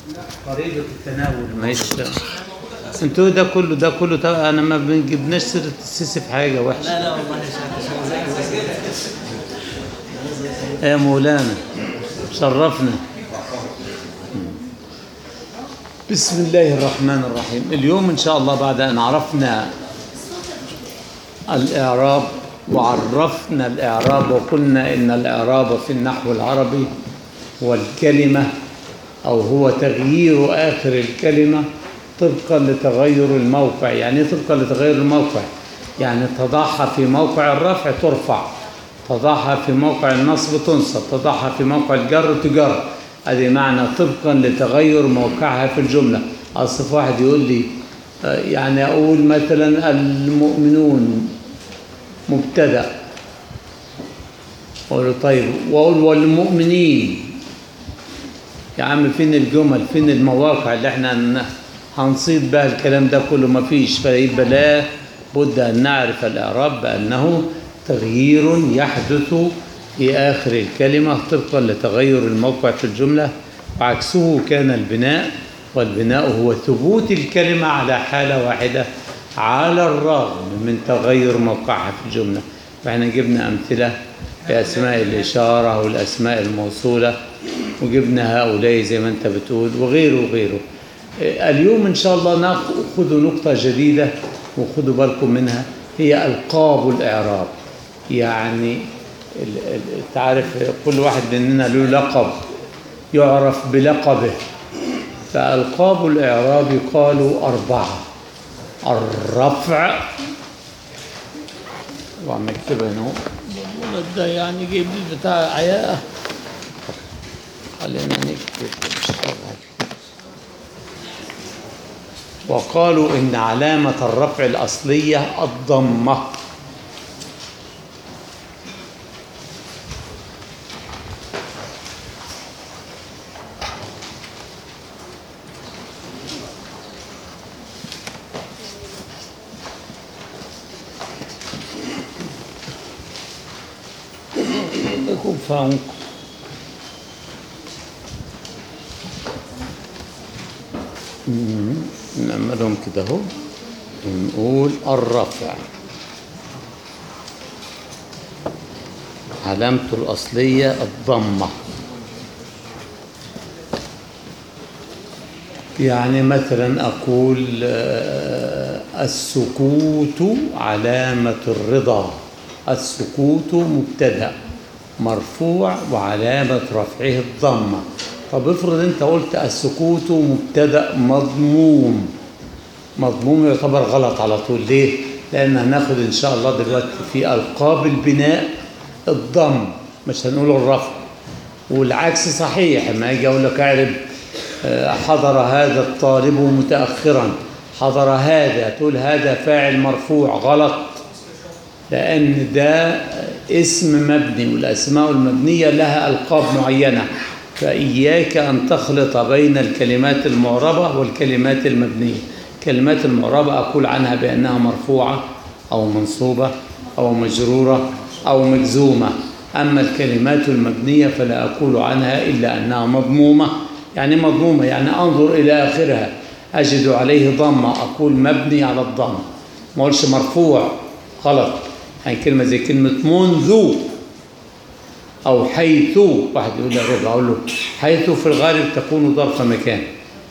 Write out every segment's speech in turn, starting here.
قريبة التناول ماشي انتوا ده كله ده كله طبعا انا ما بنجيبناش سيره السيسي في حاجه وحشه لا لا والله يا شيخ عشان زي يا مولانا شرفنا بسم الله الرحمن الرحيم اليوم إن شاء الله بعد أن عرفنا الإعراب وعرفنا الإعراب وقلنا إن الإعراب في النحو العربي هو الكلمة أو هو تغيير آخر الكلمة طبقا لتغير الموقع يعني إيه طبقا لتغير الموقع يعني تضعها في موقع الرفع ترفع تضعها في موقع النصب تنصب تضعها في موقع الجر تجر ادي معنى طبقا لتغير موقعها في الجمله اصل واحد يقول لي آه، يعني اقول مثلا المؤمنون مبتدا اقول له طيب واقول والمؤمنين يا عم فين الجمل فين المواقع اللي احنا هن- هنصيد بها الكلام ده كله ما فيش فيبقى لا بد ان نعرف الاعراب بانه تغيير يحدث في اخر الكلمه طبقا لتغير الموقع في الجمله وعكسه كان البناء والبناء هو ثبوت الكلمه على حاله واحده على الرغم من تغير موقعها في الجمله فاحنا جبنا امثله في اسماء الاشاره والاسماء الموصوله وجبنا هؤلاء زي ما انت بتقول وغيره وغيره إيه، اليوم ان شاء الله ناخذ نقطة جديدة وخذوا بالكم منها هي القاب الاعراب يعني ال- ال- تعرف كل واحد مننا له لقب يعرف بلقبه فالقاب الاعراب يقال اربعة الرفع وعم اكتبها هنا الولد ده يعني جايب لي بتاع عياء خلينا نكتب نشتغل وقالوا إن علامة الرفع الأصلية الضمة لكم فانكم نعملهم كده اهو ونقول الرفع علامته الأصلية الضمة يعني مثلا أقول آه، السكوت علامة الرضا السكوت مبتدأ مرفوع وعلامة رفعه الضمة طب افرض انت قلت السكوت مبتدأ مضموم مضموم يعتبر غلط على طول ليه؟ لأن هناخد إن شاء الله دلوقتي في ألقاب البناء الضم مش هنقول الرفع والعكس صحيح لما يجي أقول لك أعرب آه، حضر هذا الطالب متأخرا حضر هذا تقول هذا فاعل مرفوع غلط لأن ده اسم مبني والأسماء المبنية لها ألقاب معينة فإياك أن تخلط بين الكلمات المعربة والكلمات المبنية كلمات المعربة أقول عنها بأنها مرفوعة أو منصوبة أو مجرورة أو مجزومة أما الكلمات المبنية فلا أقول عنها إلا أنها مضمومة يعني مضمومة يعني أنظر إلى آخرها أجد عليه ضمة أقول مبني على الضم ما أقولش مرفوع غلط يعني كلمة زي كلمة منذ أو حيث واحد يقول لي رضا أقول له حيث في الغالب تكون ظرف مكان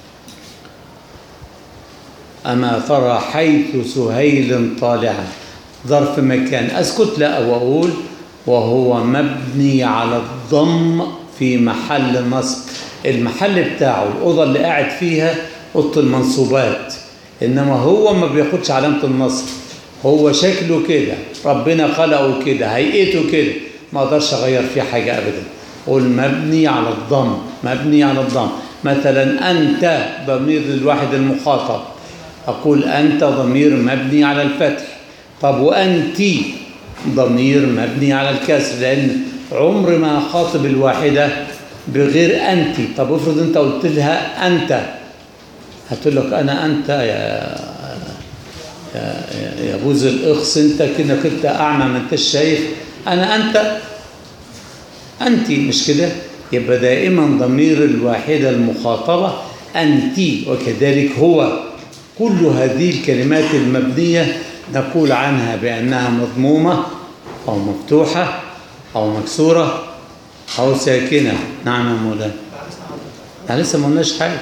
أما ترى حيث سهيل طالعا ظرف مكان أسكت لا وأقول وهو مبني على الضم في محل نصب المحل بتاعه الأوضة اللي قاعد فيها أوضة المنصوبات إنما هو ما بياخدش علامة النصب هو شكله كده ربنا خلقه كده هيئته كده ما اقدرش اغير فيه حاجه ابدا قول مبني على الضم مبني على الضم مثلا انت ضمير للواحد المخاطب اقول انت ضمير مبني على الفتح طب وانت ضمير مبني على الكسر لان عمر ما اخاطب الواحده بغير انت طب افرض انت قلت لها انت هتقول لك انا انت يا يا يا بوز الاخص انت كده كنت اعمى ما انتش شايف انا انت انت مش كده يبقى دائما ضمير الواحده المخاطبه أنت وكذلك هو كل هذه الكلمات المبنية نقول عنها بأنها مضمومة أو مفتوحة أو مكسورة أو ساكنة نعم يا مولانا احنا لسه ما قلناش حاجة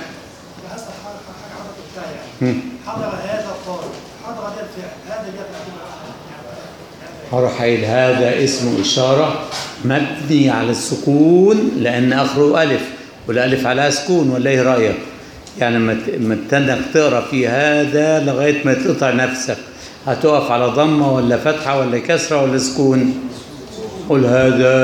هم. حضر هذا الطالب حضر ده الفعل هذا جاء هروح قايل هذا اسم إشارة مبني على السكون لأن آخره ألف والألف عليها سكون ولا إيه رأيك؟ يعني لما ت- لما تنك تقرا في هذا لغاية ما تقطع نفسك هتقف على ضمة ولا فتحة ولا كسرة ولا سكون؟ قل هذا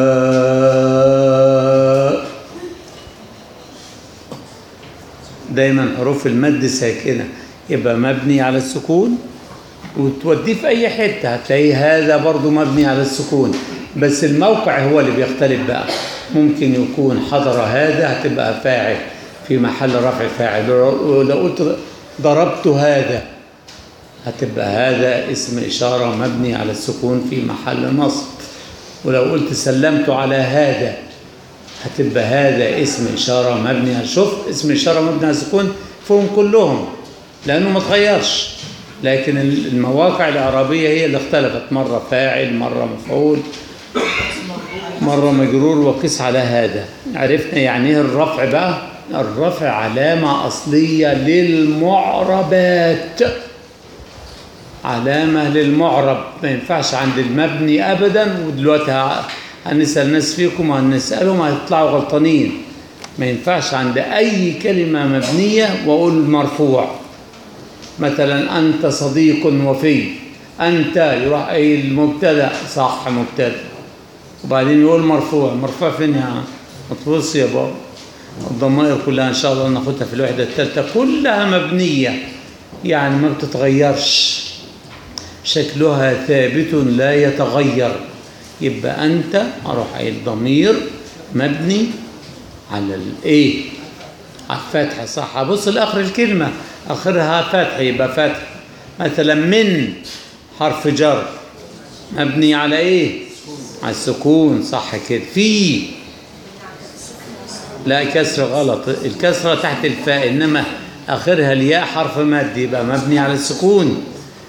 دايما حروف المد ساكنة يبقى مبني على السكون وتوديه في أي حتة هتلاقيه هذا برضو مبني على السكون بس الموقع هو اللي بيختلف بقى ممكن يكون حضر هذا هتبقى فاعل في محل رفع فاعل ولو قلت ضربت هذا هتبقى هذا اسم إشارة مبني على السكون في محل نصب ولو قلت سلمت على هذا هتبقى هذا اسم إشارة مبني على شوف اسم إشارة مبني على السكون فيهم كلهم لأنه ما تغيرش لكن المواقع الإعرابية هي اللي اختلفت مرة فاعل مرة مفعول مرة مجرور وقيس على هذا عرفنا يعني ايه الرفع بقى الرفع علامة أصلية للمعربات علامة للمعرب ما ينفعش عند المبني أبدا ودلوقتي ه- هنسأل ناس فيكم وهنسألهم هيطلعوا غلطانين ما ينفعش عند أي كلمة مبنية وأقول مرفوع مثلا أنت صديق وفي أنت يروح أي المبتدأ صح مبتدأ وبعدين يقول مرفوع مرفوع فين يا عم ما تبص يا بابا الضمائر كلها إن شاء الله ناخدها في الوحدة الثالثة كلها مبنية يعني ما بتتغيرش شكلها ثابت لا يتغير يبقى أنت أروح قايل ضمير مبني على الإيه على الفتح صح بص لآخر الكلمة آخرها فتح يبقى فتح مثلا من حرف جر مبني على إيه على السكون صح كده في لا كسر غلط الكسرة تحت الفاء إنما آخرها الياء حرف مد يبقى مبني على السكون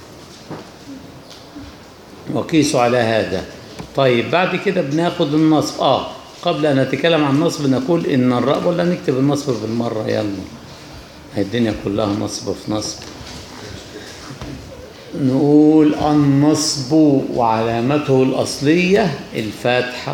وقيسوا على هذا طيب بعد كده بناخد النصب اه قبل ان نتكلم عن النصب نقول ان الراء ولا نكتب النصب بالمره يلا هي الدنيا كلها نصب في نصب نقول النصب وعلامته الاصليه الفاتحه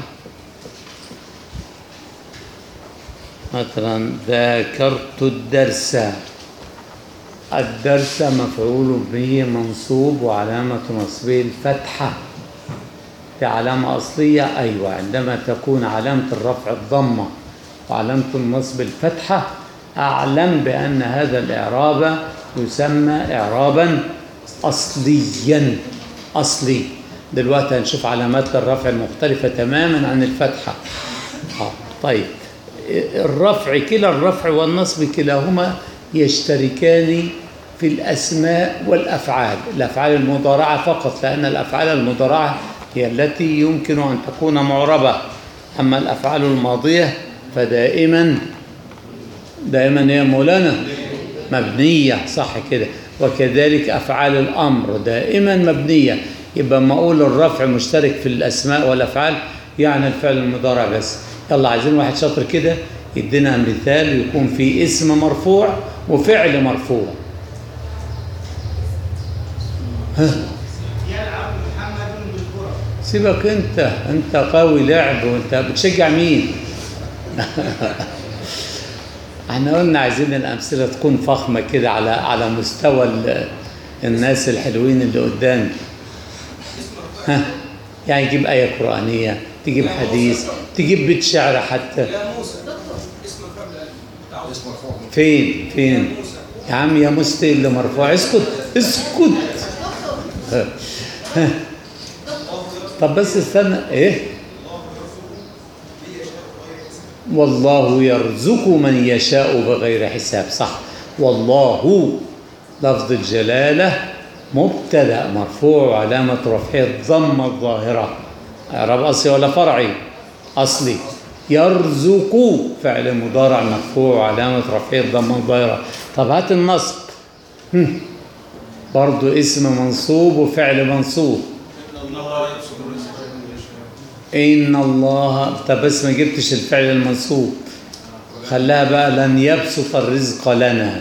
مثلا ذاكرت الدرس الدرس مفعول به منصوب وعلامة نصبه الفتحة دي علامة أصلية أيوة عندما تكون علامة الرفع الضمة وعلامة النصب الفتحة أعلم بأن هذا الإعراب يسمى إعرابا أصليا أصلي دلوقتي هنشوف علامات الرفع المختلفة تماما عن الفتحة آه. طيب الرفع كلا الرفع والنصب كلاهما يشتركان في الأسماء والأفعال الأفعال المضارعة فقط لأن الأفعال المضارعة هي التي يمكن أن تكون معربة أما الأفعال الماضية فدائما دائما هي مولانا مبنية صح كده وكذلك أفعال الأمر دائما مبنية يبقى ما أقول الرفع مشترك في الأسماء والأفعال يعني الفعل المضارع بس يلا عايزين واحد شاطر كده يدينا مثال يكون فيه اسم مرفوع وفعل مرفوع ها يلعب محمد بالكرة سيبك انت انت قوي لعب وانت بتشجع مين احنا قلنا عايزين الامثله تكون فخمه كده على على مستوى ال- الناس الحلوين اللي قدام ها يعني تجيب ايه قرانيه تجيب حديث تجيب بيت شعر حتى يا موسى اسم الفعل تعود اسم مرفوع فين فين يا عم يا مستي اللي مرفوع اسكت اسكت ها. ها. طب بس استنى ايه والله يرزق من يشاء بغير حساب صح والله لفظ الجلالة مبتدأ مرفوع وعلامة رفعه الضمة الظاهرة إعراب أصلي ولا فرعي؟ أصلي يرزق فعل مضارع مرفوع علامة رفعه الضمة الظاهرة طب هات النصب هم. برضو اسم منصوب وفعل منصوب ان الله يبسط الرزق لمن يشاء إن الله طب بس ما جبتش الفعل المنصوب خلاها بقى لن يبسط الرزق لنا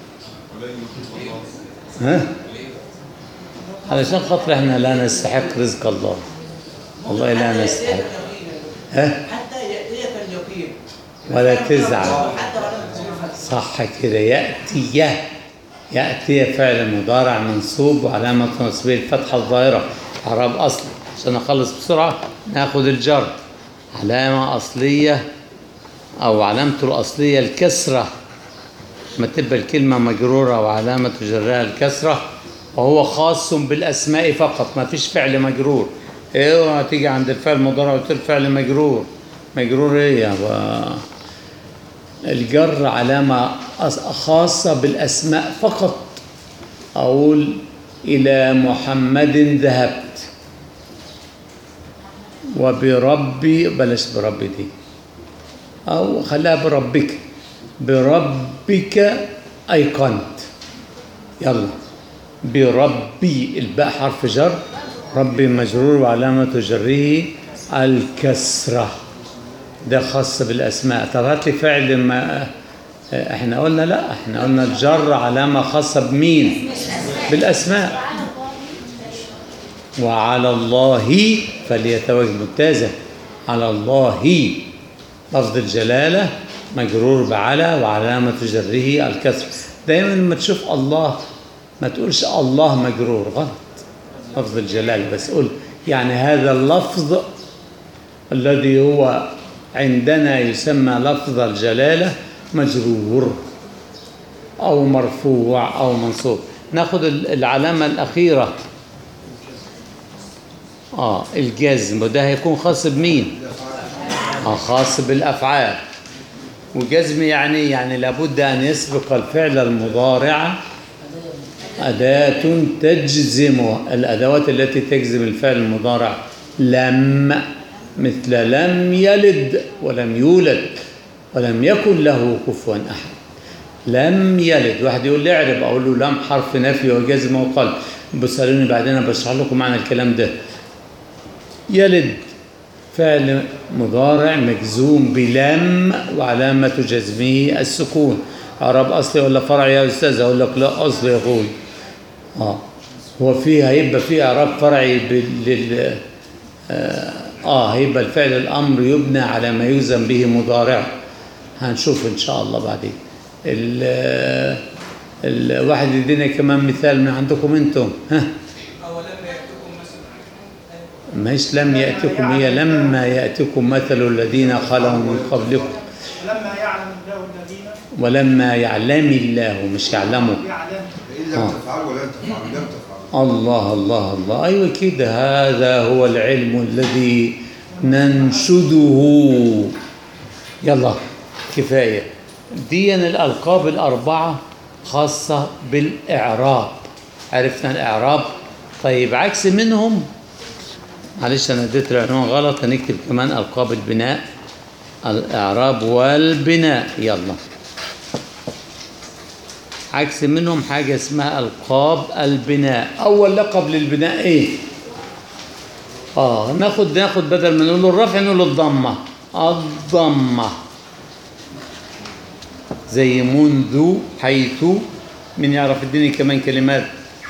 ها علشان خاطر احنا لا نستحق رزق الله والله لا نستحق ها حتى يأتيك اليقين ولا تزعل حتى ولا تزعل صح كده يأتي يأتي فعل مضارع منصوب وعلامة نصبه الفتحة الظاهرة إعراب أصلي عشان أخلص بسرعة ناخد الجر علامة أصلية أو علامته الأصلية الكسرة ما تبقى الكلمة مجرورة وعلامة جرها الكسرة وهو خاص بالأسماء فقط ما فيش فعل مجرور اوعى تيجي عند الفعل المضارع وتقول فعل مجرور مجرور ايه يا با- الجر علامة أص- خاصة بالأسماء فقط أقول إلى محمد ذهبت وبربي بلاش بربي دي أو خليها بربك بربك أيقنت يلا بربي الباء حرف جر ربي مجرور وعلامة جره الكسرة ده خاص بالأسماء طب هات لي فعل ما احنا قلنا لا احنا قلنا الجر علامة خاصة بمين بالأسماء وعلى الله فليتوجه ممتازة على الله لفظ الجلالة مجرور بعلى وعلامة جره الكسر دايما لما تشوف الله ما تقولش الله مجرور غلط لفظ الجلالة بس قول يعني هذا اللفظ الذي هو عندنا يسمى لفظ الجلالة مجرور أو مرفوع أو منصوب ناخد ال- العلامة الأخيرة آه الجزم وده هيكون خاص بمين؟ آه خاص بالأفعال وجزم يعني يعني لابد أن يسبق الفعل المضارع أداة تجزم الأدوات التي تجزم الفعل المضارع لم مثل لم يلد ولم يولد ولم يكن له كفوا أحد لم يلد واحد يقول لي اعرب أقول له لم حرف نفي وجزم وقلب بسألوني بعدين أنا بشرح لكم معنى الكلام ده يلد فعل مضارع مجزوم بلم وعلامة جزمه السكون عرب أصلي ولا فرع يا أستاذ أقول لك لا أصلي يا أخوي آه هو فيه هيبقى فيه إعراب فرعي بال لل- آه, آه هيبقى الفعل الأمر يبنى على ما يلزم به مضارع هنشوف إن شاء الله بعدين ال الواحد يدينا كمان مثال من عندكم انتم ها أولم يأتكم مثل مش لم يأتكم هي لما يأتكم مثل الذين خلوا من قبلكم لما يعلم الله الذين ولما يعلم الله مش يعلموا يعلم إن لم آه. تفعلوا ولن تفعلوا لم تفعلوا الله الله الله أيوة كده هذا هو العلم الذي ننشده يلا كفاية دي الألقاب الأربعة خاصة بالإعراب عرفنا الإعراب طيب عكس منهم معلش أنا اديت العنوان غلط هنكتب كمان ألقاب البناء الإعراب والبناء يلا عكس منهم حاجة اسمها ألقاب البناء أول لقب للبناء إيه؟ آه ناخد ناخد بدل ما نقول الرفع نقول الضمة الضمة زي منذ حيث من يعرف الدنيا كمان كلمات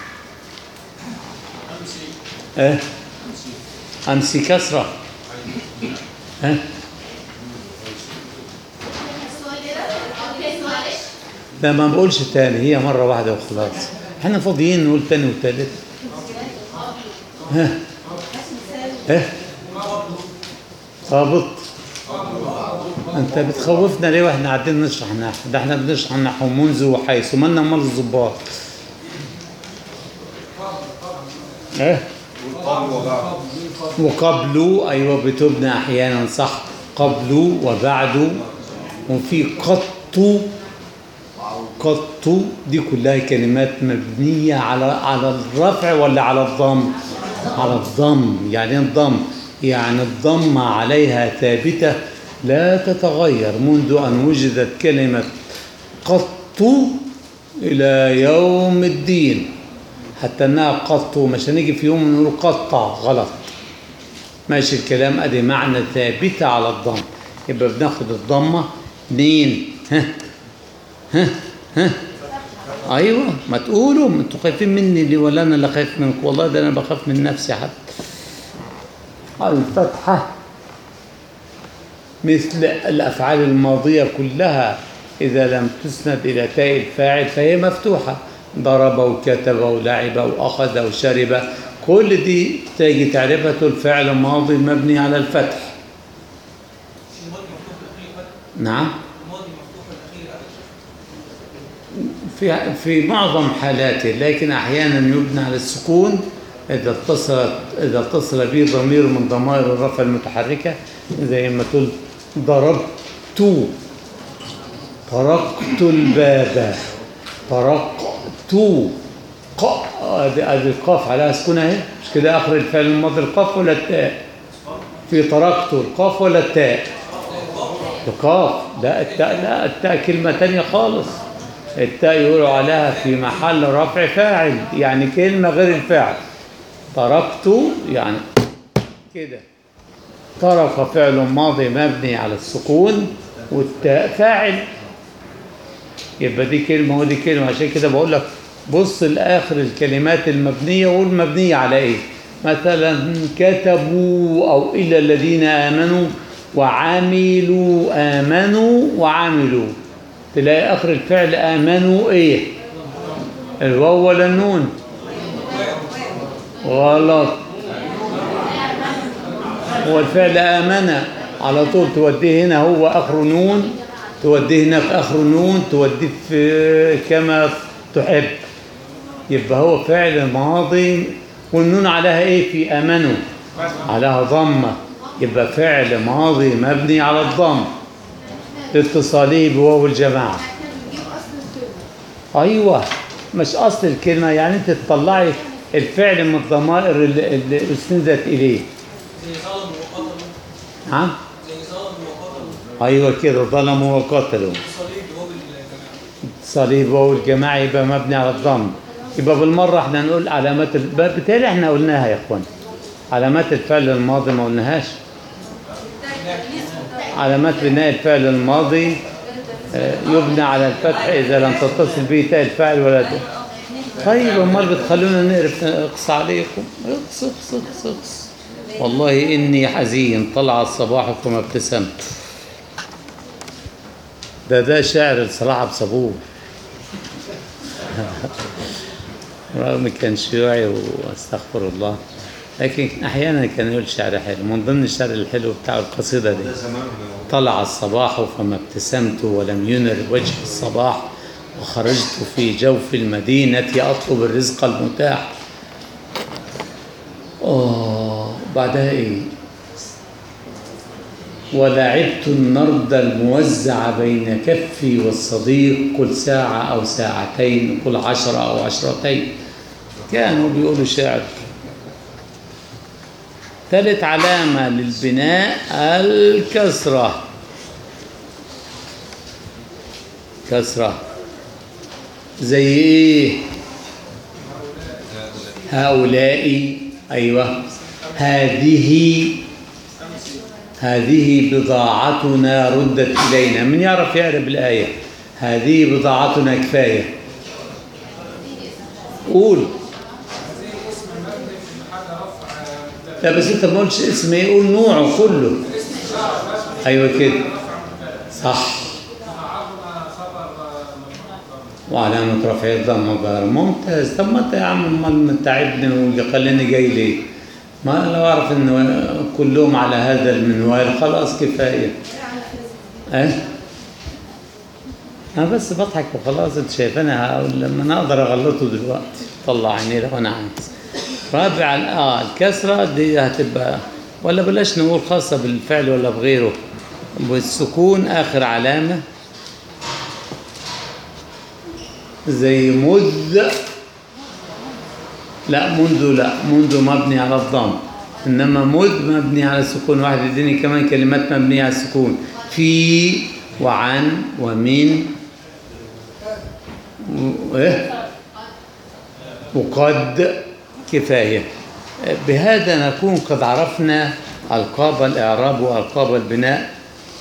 اه أمسي كسرة ها لا ما بقولش تاني هي مرة واحدة وخلاص احنا فاضيين نقول تاني وتالت ها ها رابط انت بتخوفنا ليه واحنا قاعدين نشرح نحو ده احنا بنشرح نحو منذ وحيث مالنا مال الظباط ايه والقبل وبعد وقبل ايوه بتبنى احيانا صح قبل وبعد وفي قط قط دي كلها كلمات مبنيه على على الرفع ولا على الضم على الضم يعني ايه الضم يعني الضمه عليها ثابته لا تتغير منذ أن وجدت كلمة قط إلى يوم الدين حتى انها قط مش هنيجي في يوم نقول قطع غلط ماشي الكلام ادي معنى ثابتة على الضم يبقى بناخد الضمة منين ها ها ها ايوه ما تقولوا ما انتوا خايفين مني ليه ولا انا اللي خايف منكم والله ده انا بخاف من نفسي حتى الفتحة مثل الأفعال الماضية كلها إذا لم تسند إلى تاء الفاعل فهي مفتوحة ضرب وكتب ولعب وأخذ وشرب كل دي تيجي تعرفة الفعل ماضي مبني على الفتح الماضي مفتوح الاخير فتح نعم الماضي مفتوح الاخير في فتح في معظم حالاته لكن احيانا يبنى على السكون اذا اتصلت اذا اتصل به ضمير من ضمائر الرفع المتحركه زي ما تقول ضربت طرقت الباب طرقت ق ادي ادي القاف عليها سكون اهي مش كده اخر الفعل الماضي القاف ولا التاء في طرقت القاف ولا التاء القاف لا التاء لا التاء كلمة تانية خالص التاء يقولوا عليها في محل رفع فاعل يعني كلمة غير الفعل تركت يعني كده ترك فعل ماضي مبني على السكون والتاء فاعل يبقى دي كلمة ودي كلمة عشان كده بقول لك بص لآخر الكلمات المبنية وقول مبنية على إيه مثلا كتبوا أو إلى الذين آمنوا وعملوا آمنوا وعملوا تلاقي آخر الفعل آمنوا إيه الواو ولا النون غلط هو الفعل آمن على طول توديه هنا هو آخر نون توديه هنا في آخر نون توديه في كما تحب يبقى هو فعل ماضي والنون عليها ايه في امنوا عليها ضمه يبقى فعل ماضي مبني على الضم لاتصاله بواو الجماعه احنا بنجيب اصل الكلمه ايوه مش اصل الكلمه يعني انت تطلعي الفعل من الضمائر اللي اللي اسندت اليه زي ظلم وقتل ها زي ظلم وقتل ايوه كده ظلموا وقتلوا الصليب هو بالجماعه صليب واو الجماعة يبقى مبني على الضم يبقى بالمرة احنا نقول علامات ال... بالتالي احنا قلناها يا اخوان علامات الفعل الماضي ما قلناهاش علامات بناء الفعل الماضي آه، يبنى على الفتح إذا لم تتصل به تاء الفاعل ولا تاء طيب امال بتخلونا نقرف اقص عليكم اقص اقص اقص اقص والله اني حزين طلع الصباح فما ابتسمت ده ده شعر لصلاح عبد صبور رغم كان شيوعي واستغفر الله لكن احيانا كان يقول شعر حلو من ضمن الشعر الحلو بتاع القصيده دي ده زمان طلع الصباح فما ابتسمت ولم ينر وجه الصباح وخرجت في جوف المدينة أطلب الرزق المتاح آه بعدها إيه ولعبت النرد الموزع بين كفي والصديق كل ساعة أو ساعتين كل عشرة أو عشرتين كانوا بيقولوا شعر ثالث علامة للبناء الكسرة كسرة زي ايه هؤلاء ايوه هذه هذه بضاعتنا ردت الينا من يعرف يعرف الايه هذه بضاعتنا كفايه قول لا بس انت ما قلتش اسم ايه قول نوعه كله ايوه كده صح وعلامة رفع الضم ظاهر ممتاز طب ما انت يا عم امال متعبني وخليني جاي ليه؟ ما لو اعرف ان كلهم على هذا المنوال خلاص كفايه. ايه؟ انا بس بضحك وخلاص انت شايف انا هقول لما انا اقدر اغلطه دلوقتي طلع عيني لو انا عايز. رابع اه الكسره دي هتبقى ولا بلاش نقول خاصه بالفعل ولا بغيره. والسكون اخر علامه زي مذ لا منذ لا منذ مبني على الضم إنما مذ مبني على السكون واحد يديني كمان كلمات مبنية على السكون في وعن ومن و- إيه؟ وقد كفاية بهذا نكون قد عرفنا ألقاب الإعراب وألقاب البناء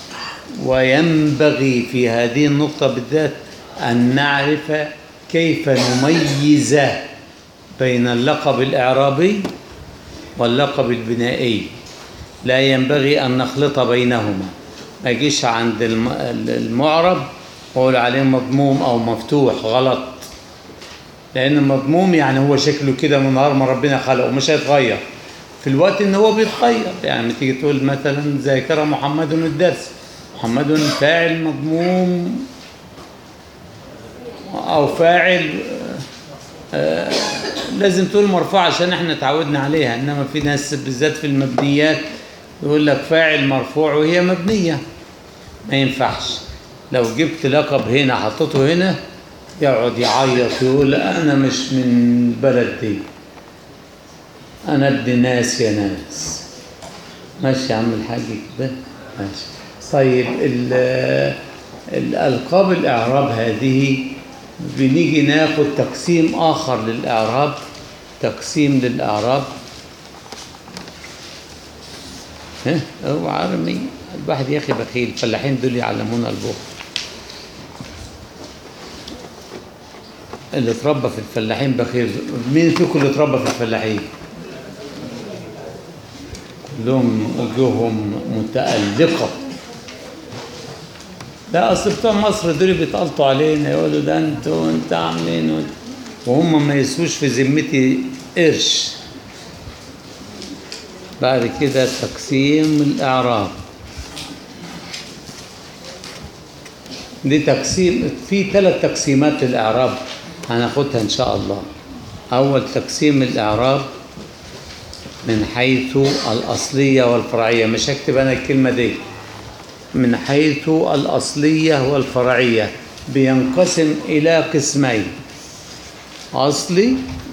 وينبغي في هذه النقطة بالذات أن نعرف كيف نميز بين اللقب الإعرابي واللقب البنائي لا ينبغي أن نخلط بينهما ما يجيش عند الم- المعرب وأقول عليه مضموم أو مفتوح غلط لأن المضموم يعني هو شكله كده من نهار ما ربنا خلقه مش هيتغير في الوقت إن هو بيتغير يعني تيجي تقول مثلا ذاكر محمد الدرس محمد فاعل مضموم أو فاعل آه، لازم تقول مرفوع عشان احنا اتعودنا عليها انما في ناس بالذات في المبنيات يقول لك فاعل مرفوع وهي مبنيه ما ينفعش لو جبت لقب هنا حطيته هنا يقعد يعيط يقول انا مش من البلد دي انا ابن ناس يا ناس ماشي يا عم الحاج كده ماشي طيب ال- الالقاب الاعراب هذه بنيجي ناخد تقسيم اخر للاعراب تقسيم للاعراب ها هو عرمي الواحد يا اخي بخيل الفلاحين دول يعلمونا البخل اللي اتربى في الفلاحين بخيل مين فيكم اللي اتربى في الفلاحين كلهم وجوههم متألقة لا اصل بتوع مصر دول بيتقلطوا علينا يقولوا ده انتوا انت عاملين وانت- وهم ما يسووش في ذمتي قرش بعد كده تقسيم الإعراب دي تقسيم في ثلاث تقسيمات للإعراب هناخدها إن شاء الله أول تقسيم الإعراب من حيث الأصلية والفرعية مش هكتب أنا الكلمة دي من حيث الأصلية والفرعية بينقسم إلى قسمين أصلي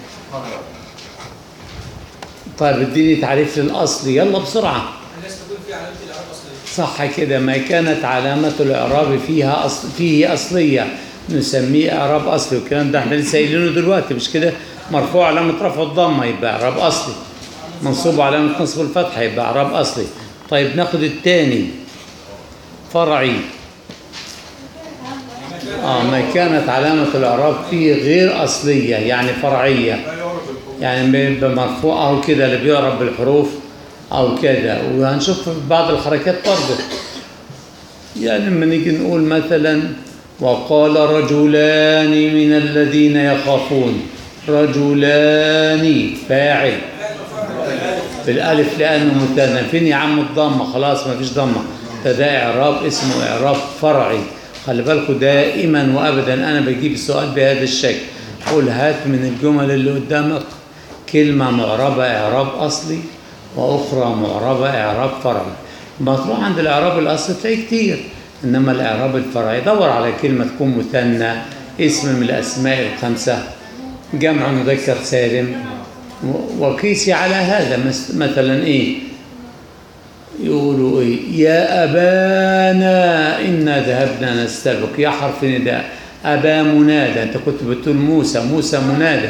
طيب اديني تعريف للأصلي يلا بسرعة الناس تكون في علامه الاعراب اصليه صح كده ما كانت علامة الإعراب فيها أصل فيه أصلية نسميه إعراب أصلي والكلام ده احنا لسه قايلينه دلوقتي مش كده مرفوع علامة رفع الضمة يبقى إعراب أصلي منصوب علامة نصب الفتحة يبقى إعراب أصلي طيب ناخد التاني فرعي آه ما كانت علامة الإعراب فيه غير أصلية يعني فرعية لا يعرف الحكم يعني بيبقى مرفوع او كده اللي بيعرب بالحروف او كده وهنشوف في بعض الحركات برضه يعني لما نيجي نقول مثلا وقال رجلان من الذين يخافون رجلان فاعل بالالف لانه مثنى فين يا عم الضمه خلاص ما فيش ضمه ده ده اعراب اسمه اعراب فرعي خلي بالكم دائما وابدا انا بجيب السؤال بهذا الشكل قول هات من الجمل اللي قدامك كلمه معربه اعراب اصلي واخرى معربه اعراب فرعي ما تروح عند الاعراب الاصلي تلاقي كتير انما الاعراب الفرعي دور على كلمه تكون مثنى اسم من الاسماء الخمسه جمع مذكر سالم و- وقيسي على هذا مس- مثلا ايه يقولوا ايه يا ابانا انا ذهبنا نستبق يا حرف نداء ابا منادى انت كنت بتقول موسى موسى منادى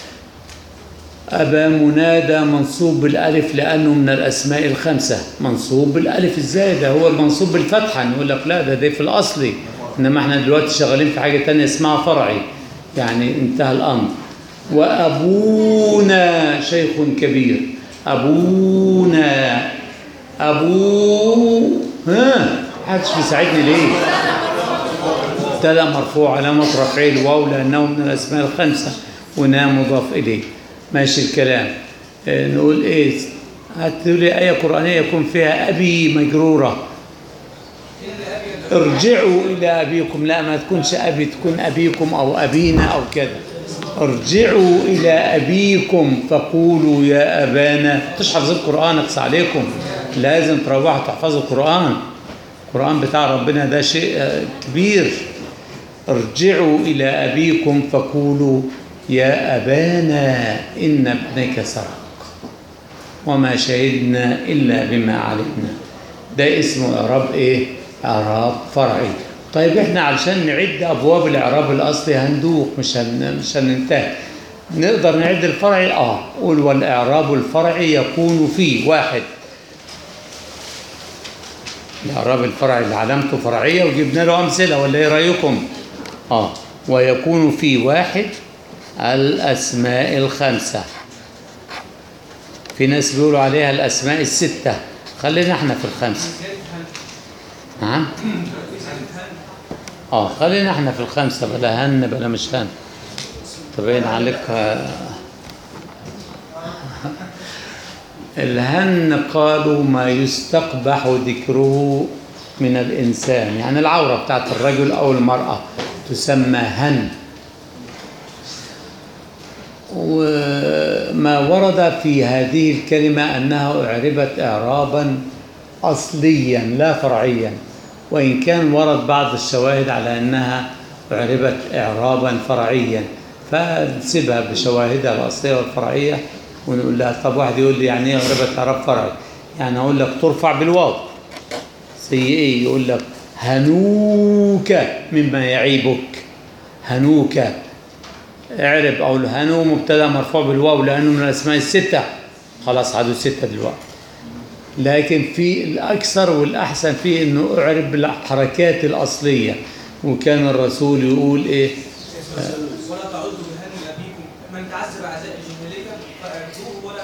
أبا منادى منصوب بالألف لأنه من الأسماء الخمسة منصوب بالألف إزاي ده هو منصوب بالفتحة نقول لك لا ده ده في الأصلي إنما إحنا دلوقتي شغالين في حاجة تانية اسمها فرعي يعني انتهى الأمر وأبونا شيخ كبير أبونا أبو ها محدش بيساعدني ليه ابتدى مرفوع علامة رفعه الواو لأنه من الأسماء الخمسة ونا مضاف إليه ماشي الكلام آه، نقول إيه هاتوا لي آية قرآنية يكون فيها أبي مجرورة ارجعوا إلى أبيكم لا ما تكونش أبي تكون أبيكم أو أبينا أو كذا ارجعوا إلى أبيكم فقولوا يا أبانا تشحفظ القرآن اقص عليكم لازم تروحوا تحفظوا القرآن القرآن بتاع ربنا ده شيء آه، كبير ارجعوا إلى أبيكم فقولوا يا أبانا إن ابنك سرق وما شهدنا إلا بما علمنا ده اسمه إعراب إيه؟ إعراب فرعي طيب إحنا علشان نعد أبواب الإعراب الأصلي هندوق مش هن... مش هننتهي نقدر نعد الفرعي آه قول والإعراب الفرعي يكون فيه واحد الإعراب الفرعي اللي علامته فرعية وجبنا له أمثلة ولا إيه رأيكم؟ آه ويكون في واحد الأسماء الخمسة في ناس بيقولوا عليها الأسماء الستة خلينا احنا في الخمسة نعم اه خلينا احنا في الخمسة بلا هن بلا مش هن تبين عليك آه، الهن قالوا ما يستقبح ذكره من الإنسان يعني العورة بتاعت الرجل أو المرأة تسمى هن وما ورد في هذه الكلمة أنها أعربت إعرابا أصليا لا فرعيا وإن كان ورد بعض الشواهد على أنها أعربت إعرابا فرعيا فنسيبها بشواهدها الأصلية والفرعية ونقول لها طب واحد يقول لي يعني إيه أعربت إعراب فرعي يعني أقول لك ترفع بالواو زي إيه يقول لك هنوك مما يعيبك هنوك اعرب او الهنو مبتدا مرفوع بالواو لانه من الاسماء السته خلاص عدوا سته دلوقتي لكن في الاكثر والاحسن فيه انه اعرب بالحركات الاصليه وكان الرسول يقول ايه ولا تعودوا بهن ابيكم من تعذب عزاء الجاهليه فاعرفوه ولا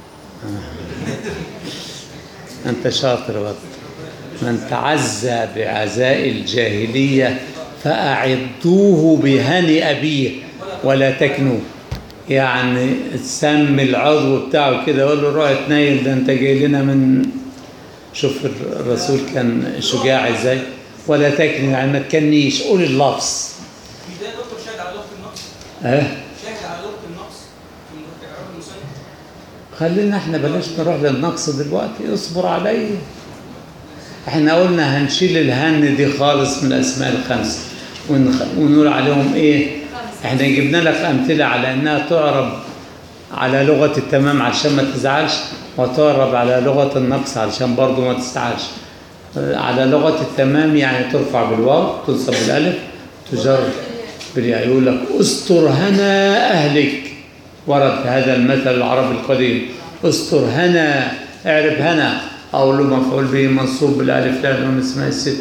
انت شاطر برضه من تعزى بعزاء الجاهليه فاعضوه بهن ابيه ولا تكنوا يعني تسمي العضو بتاعه كده يقول له روح اتنيل ده انت جاي لنا من شوف الرسول كان شجاع ازاي ولا تكني يعني ما تكنيش قول اللفظ في ده دكتور شاهد على لغه النقص اه شاهد على لغه النقص في اعراب المصنف خلينا احنا بلاش نروح للنقص دلوقتي اصبر علي احنا قلنا هنشيل الهن دي خالص من الاسماء الخمسه ونخ- ونقول عليهم ايه احنا جبنا لك امثله على انها تعرب على لغه التمام علشان ما تزعلش وتعرب على لغه النقص علشان برضو ما تزعلش على لغه التمام يعني ترفع بالواو تنصب بالالف تجر بالياء يقول لك استر هنا اهلك ورد هذا المثل العربي القديم استر هنا اعرب هنا او له مفعول به منصوب بالالف لانه من اسماء الست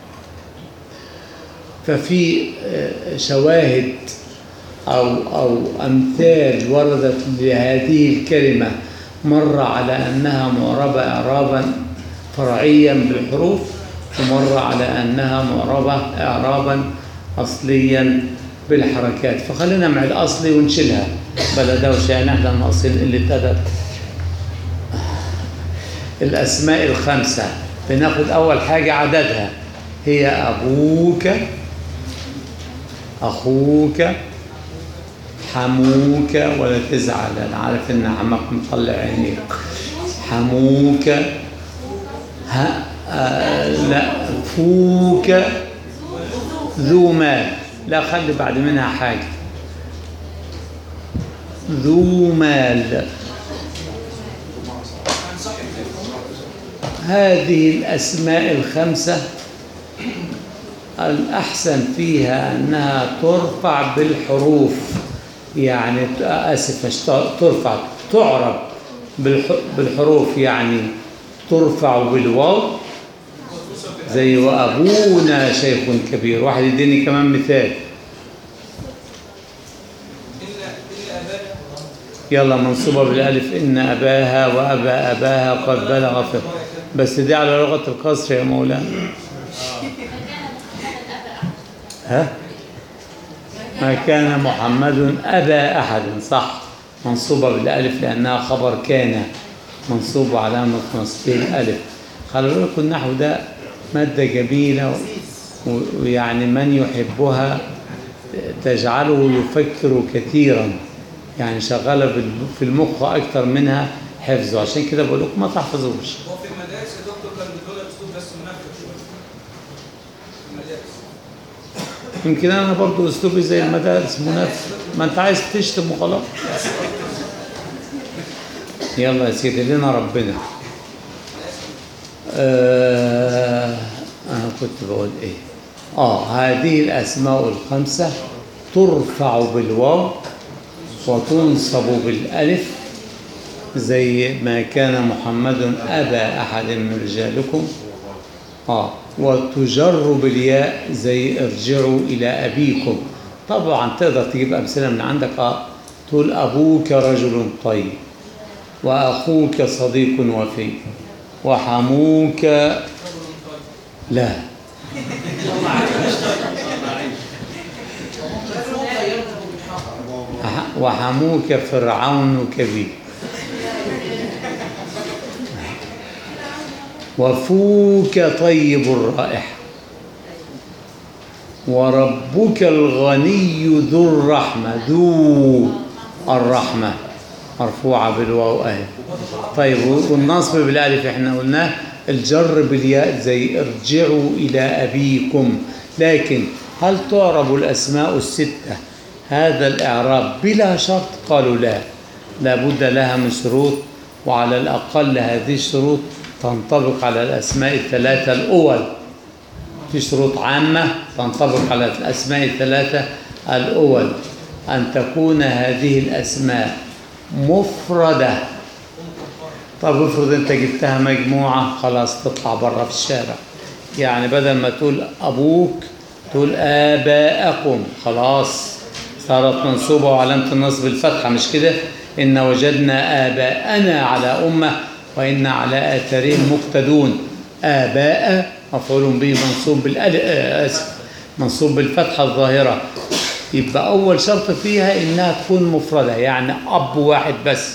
ففي آه، شواهد او او امثال وردت لهذه الكلمه مره على انها معربه اعرابا فرعيا بالحروف ومره على انها معربه اعرابا اصليا بالحركات فخلينا مع الاصلي ونشيلها بلا دوشه يعني احنا ناقصين قله ادب الاسماء الخمسه بناخد اول حاجه عددها هي ابوك اخوك حموك ولا تزعل انا عارف ان عمك مطلع عينيك حموك ها آه لا فوك ذو مال لا خلي بعد منها حاجه ذو مال هذه الأسماء الخمسة الأحسن فيها أنها ترفع بالحروف يعني آسف مش ترفع تعرب بالح- بالحروف يعني ترفع بالواو زي وأبونا شيخ كبير واحد يديني كمان مثال الا الا اباك يلا منصوبة بالألف إن أباها وأبا أباها قد بلغ في بس دي على لغة القصر يا مولانا ها ما كان محمد أبا أحد صح منصوبة بالألف لأنها خبر كان منصوب علامة نصبه الألف خلوا لكم النحو ده مادة جميلة و- ويعني من يحبها تجعله يفكر كثيرا يعني شغالة بال- في المخ أكثر منها حفظه عشان كده بقول لكم ما تحفظوش هو في المدارس يا دكتور كان بيقول اسلوب بس منفذ شويه في المدارس يمكن أنا برضو أسلوبي زي المدارس منافس ما أنت عايز تشتم وخلاص يلا يا سيدي لنا ربنا آه أنا كنت بقول إيه آه هذه الأسماء الخمسة ترفع بالواو وتنصب بالألف زي ما كان محمد أبا أحد من رجالكم آه وتجر بالياء زي ارجعوا إلى أبيكم طبعا تقدر تجيب أمثلة من عندك آه تقول أبوك رجل طيب وأخوك صديق وفي وحموك لا وح- وحموك فرعون كبير وفوك طيب الرائحة وربك الغني ذو الرحمة ذو الرحمة مرفوعة بالواو أهي طيب والنصب بالألف احنا قلناه الجر بالياء زي ارجعوا إلى أبيكم لكن هل تعرب الأسماء الستة هذا الإعراب بلا شرط قالوا لا لابد لها من شروط وعلى الأقل هذه الشروط تنطبق على الأسماء الثلاثة الأول في شروط عامة تنطبق على الأسماء الثلاثة الأول أن تكون هذه الأسماء مفردة طب افرض انت جبتها مجموعة خلاص تطلع بره في الشارع يعني بدل ما تقول أبوك تقول آباءكم خلاص صارت منصوبة وعلامة النصب الفتحة مش كده إن وجدنا آباءنا على أمة وإن على آثارهم مقتدون آباء مفعول به منصوب بالأل... آه، آسف منصوب بالفتحة الظاهرة يبقى أول شرط فيها إنها تكون مفردة يعني أب واحد بس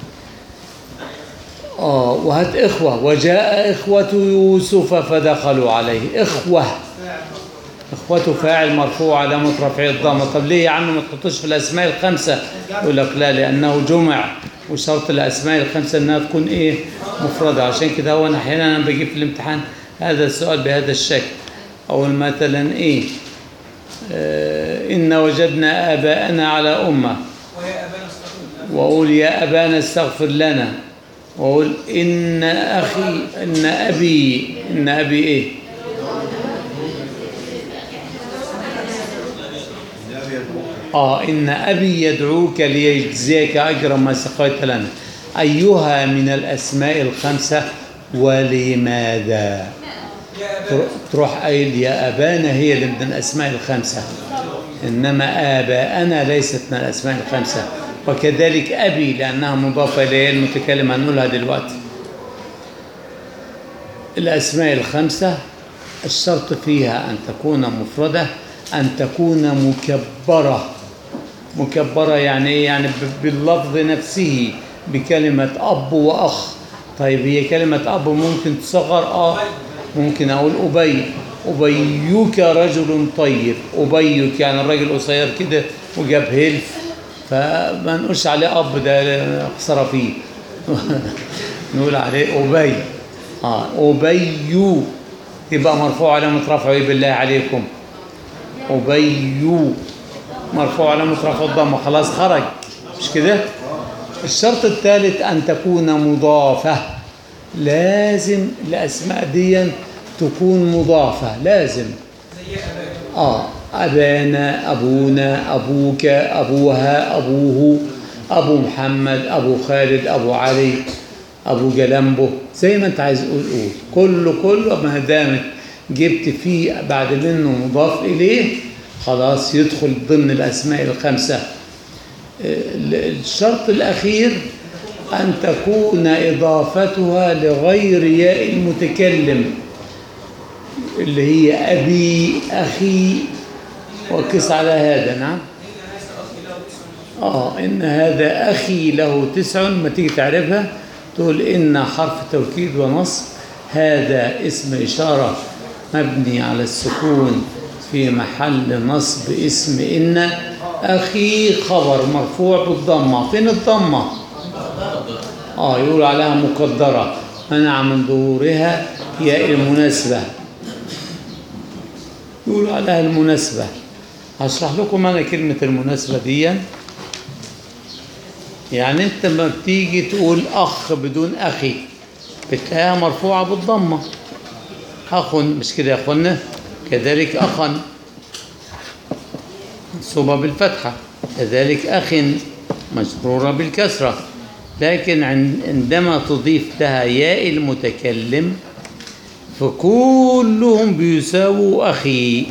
آه وهات إخوة وجاء إخوة يوسف فدخلوا عليه إخوة إخوته فاعل مرفوع علامة رفعه الضمة طب ليه يا عم ما تحطوش في الأسماء الخمسة يقول لك لا لأنه جمع وشرط الأسماء الخمسة إنها تكون إيه مفردة عشان كده هو أنا أحيانا أنا بجيب في الامتحان هذا السؤال بهذا الشكل أو مثلا إيه آه إن وجدنا آباءنا على أمة وهي ابانا استغفر الله وأقول يا أبانا استغفر لنا وأقول إن أخي إن أبي إن أبي إيه آه إن أبي يدعوك ليجزيك أجر ما سقيت لنا أيها من الأسماء الخمسة ولماذا يا ابانا تر- تروح قايل يا أبانا هي اللي من الأسماء الخمسة إنما آباءنا ليست من الأسماء الخمسة وكذلك أبي لأنها مضافة إليه المتكلم هنقولها دلوقتي الأسماء الخمسة الشرط فيها أن تكون مفردة أن تكون مكبرة مكبرة يعني إيه؟ يعني ب- باللفظ نفسه بكلمة أب وأخ طيب هي كلمة أب ممكن تصغر آه ممكن أقول أبي أبيك رجل طيب أبيك يعني الراجل قصير كده وجاب هلف فما نقولش عليه أب ده خسارة فيه نقول عليه أبي آه أبي يبقى مرفوع علامة رفعه إيه بالله عليكم أبي مرفوع علامة رفع الضمة خلاص خرج مش كده الشرط الثالث أن تكون مضافة لازم الأسماء دي تكون مضافة لازم زي ابانا آه أبانا أبونا أبوك أبوها أبوه أبو محمد أبو خالد أبو علي أبو جلمبه زي ما أنت عايز قول قول كله كله ما دامت جبت فيه بعد منه مضاف إليه خلاص يدخل ضمن الأسماء الخمسة ال- الشرط الأخير أن تكون إضافتها لغير ياء المتكلم اللي هي أبي أخي وقس على هذا نعم آه إن هذا أخي له تسع ما تيجي تعرفها تقول إن حرف توكيد ونصب هذا اسم إشارة مبني على السكون في محل نصب اسم إن أخي خبر مرفوع بالضمة فين الضمة؟ آه يقول عليها مقدرة منع من ظهورها هي المناسبة يقولوا عليها المناسبة هشرح لكم أنا كلمة المناسبة دي يعني انت ما بتيجي تقول اخ بدون اخي بتلاقيها مرفوعه بالضمه اخ مش كده يا اخوانا كذلك اخا منصوبه بالفتحه كذلك اخ مجروره بالكسره لكن عن- عندما تضيف لها ياء المتكلم فكلهم بيساووا اخي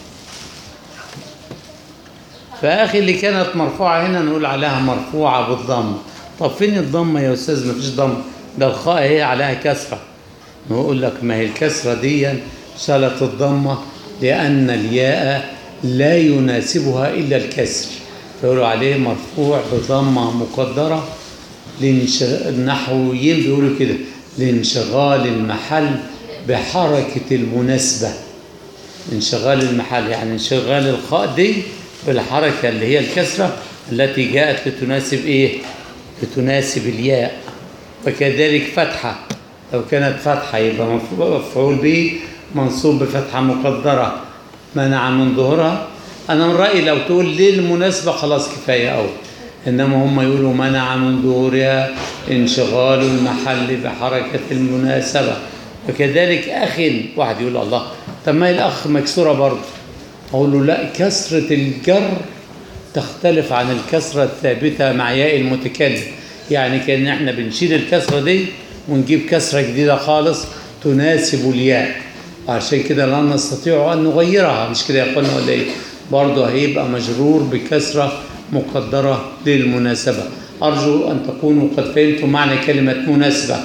فأخي اللي كانت مرفوعة هنا نقول عليها مرفوعة بالضم طب فين الضمة يا أستاذ مفيش ضم ده الخاء هي عليها كسرة نقول لك ما هي الكسرة دي شالت الضمة لأن الياء لا يناسبها إلا الكسر فيقولوا عليه مرفوع بضمة مقدرة لانش... النحويين بيقولوا كده لانشغال المحل بحركة المناسبة انشغال المحل يعني انشغال الخاء دي بالحركة اللي هي الكسرة التي جاءت لتناسب ايه لتناسب الياء وكذلك فتحة لو كانت فتحة يبقى مف- مفعول به منصوب بفتحة مقدرة منع من ظهورها أنا من رأيي لو تقول للمناسبة خلاص كفاية أوي إنما هم يقولوا منع من ظهورها انشغال المحل بحركة المناسبة وكذلك أخ واحد يقول الله طب ما هي الأخ مكسورة برضه أقول له لا كسرة الجر تختلف عن الكسرة الثابتة مع ياء المتكلم يعني كأن احنا بنشيل الكسرة دي ونجيب كسرة جديدة خالص تناسب الياء عشان كده لا نستطيع أن نغيرها مش كده يا اخوانا ولا ايه برضه هيبقى مجرور بكسرة مقدرة للمناسبة أرجو أن تكونوا قد فهمتم معنى كلمة مناسبة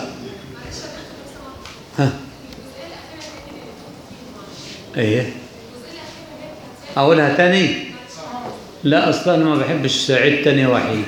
ها ايه اقولها تاني لا اصلا انا ما بحبش عيد تاني وحيد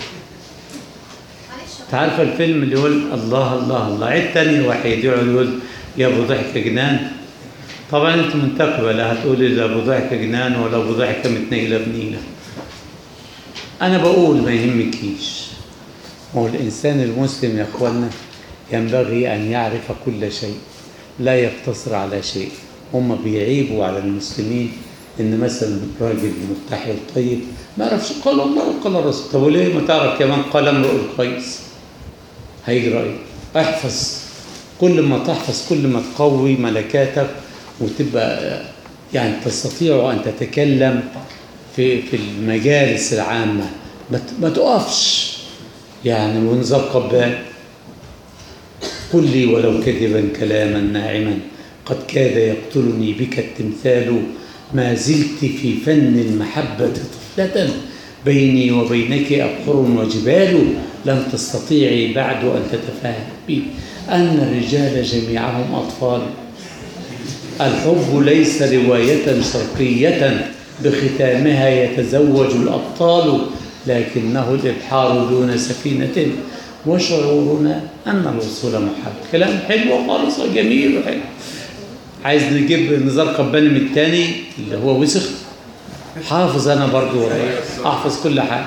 انت عارفه الفيلم اللي يقول الله الله الله عيد تاني وحيد يقعد يقول يا ابو ضحكه جنان طبعا انت منتقبه لا هتقولي لا ابو ضحكه جنان ولا ابو ضحكه متنيله بنيله انا بقول ما يهمكيش هو الانسان المسلم يا اخوانا ينبغي ان يعرف كل شيء لا يقتصر على شيء هم بيعيبوا على المسلمين ان مثلا الراجل المتحي الطيب ما يعرفش قال الله وقال الرسول طب وليه ما تعرف كمان قال امرؤ القيس هيجرى ايه؟ احفظ كل ما تحفظ كل ما تقوي ملكاتك وتبقى يعني تستطيع ان تتكلم في في المجالس العامه ما ت- ما تقفش يعني ونظام قبال قل لي ولو كذبا كلاما ناعما قد كاد يقتلني بك التمثال ما زلت في فن المحبة طفلة بيني وبينك أبحر وجبال لم تستطيعي بعد أن تتفاهم بي أن الرجال جميعهم أطفال الحب ليس رواية شرقية بختامها يتزوج الأبطال لكنه الإبحار دون سفينة وشعورنا أن الوصول محال كلام حلو خالص وجميل وحلو عايز نجيب نزار قباني من التاني اللي هو وسخ حافظ أنا برضو أحفظ كل حاجة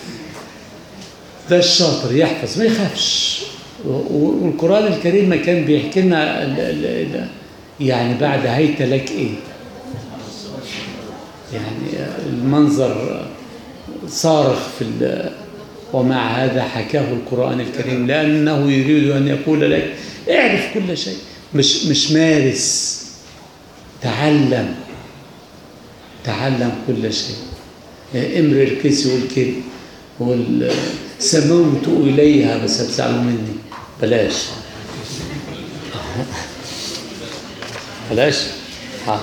ده الشاطر يحفظ ما يخافش و- و- والقرآن الكريم ما كان بيحكي لنا ال- ال- ال- يعني بعد هيت لك ايه يعني المنظر صارخ في ال- ومع هذا حكاه القرآن الكريم لأنه يريد أن يقول لك اعرف كل شيء مش مش مارس تعلم تعلم كل شيء امرئ القيس يقول كده يقول سموت إليها بس هتزعلوا مني بلاش بلاش حاضر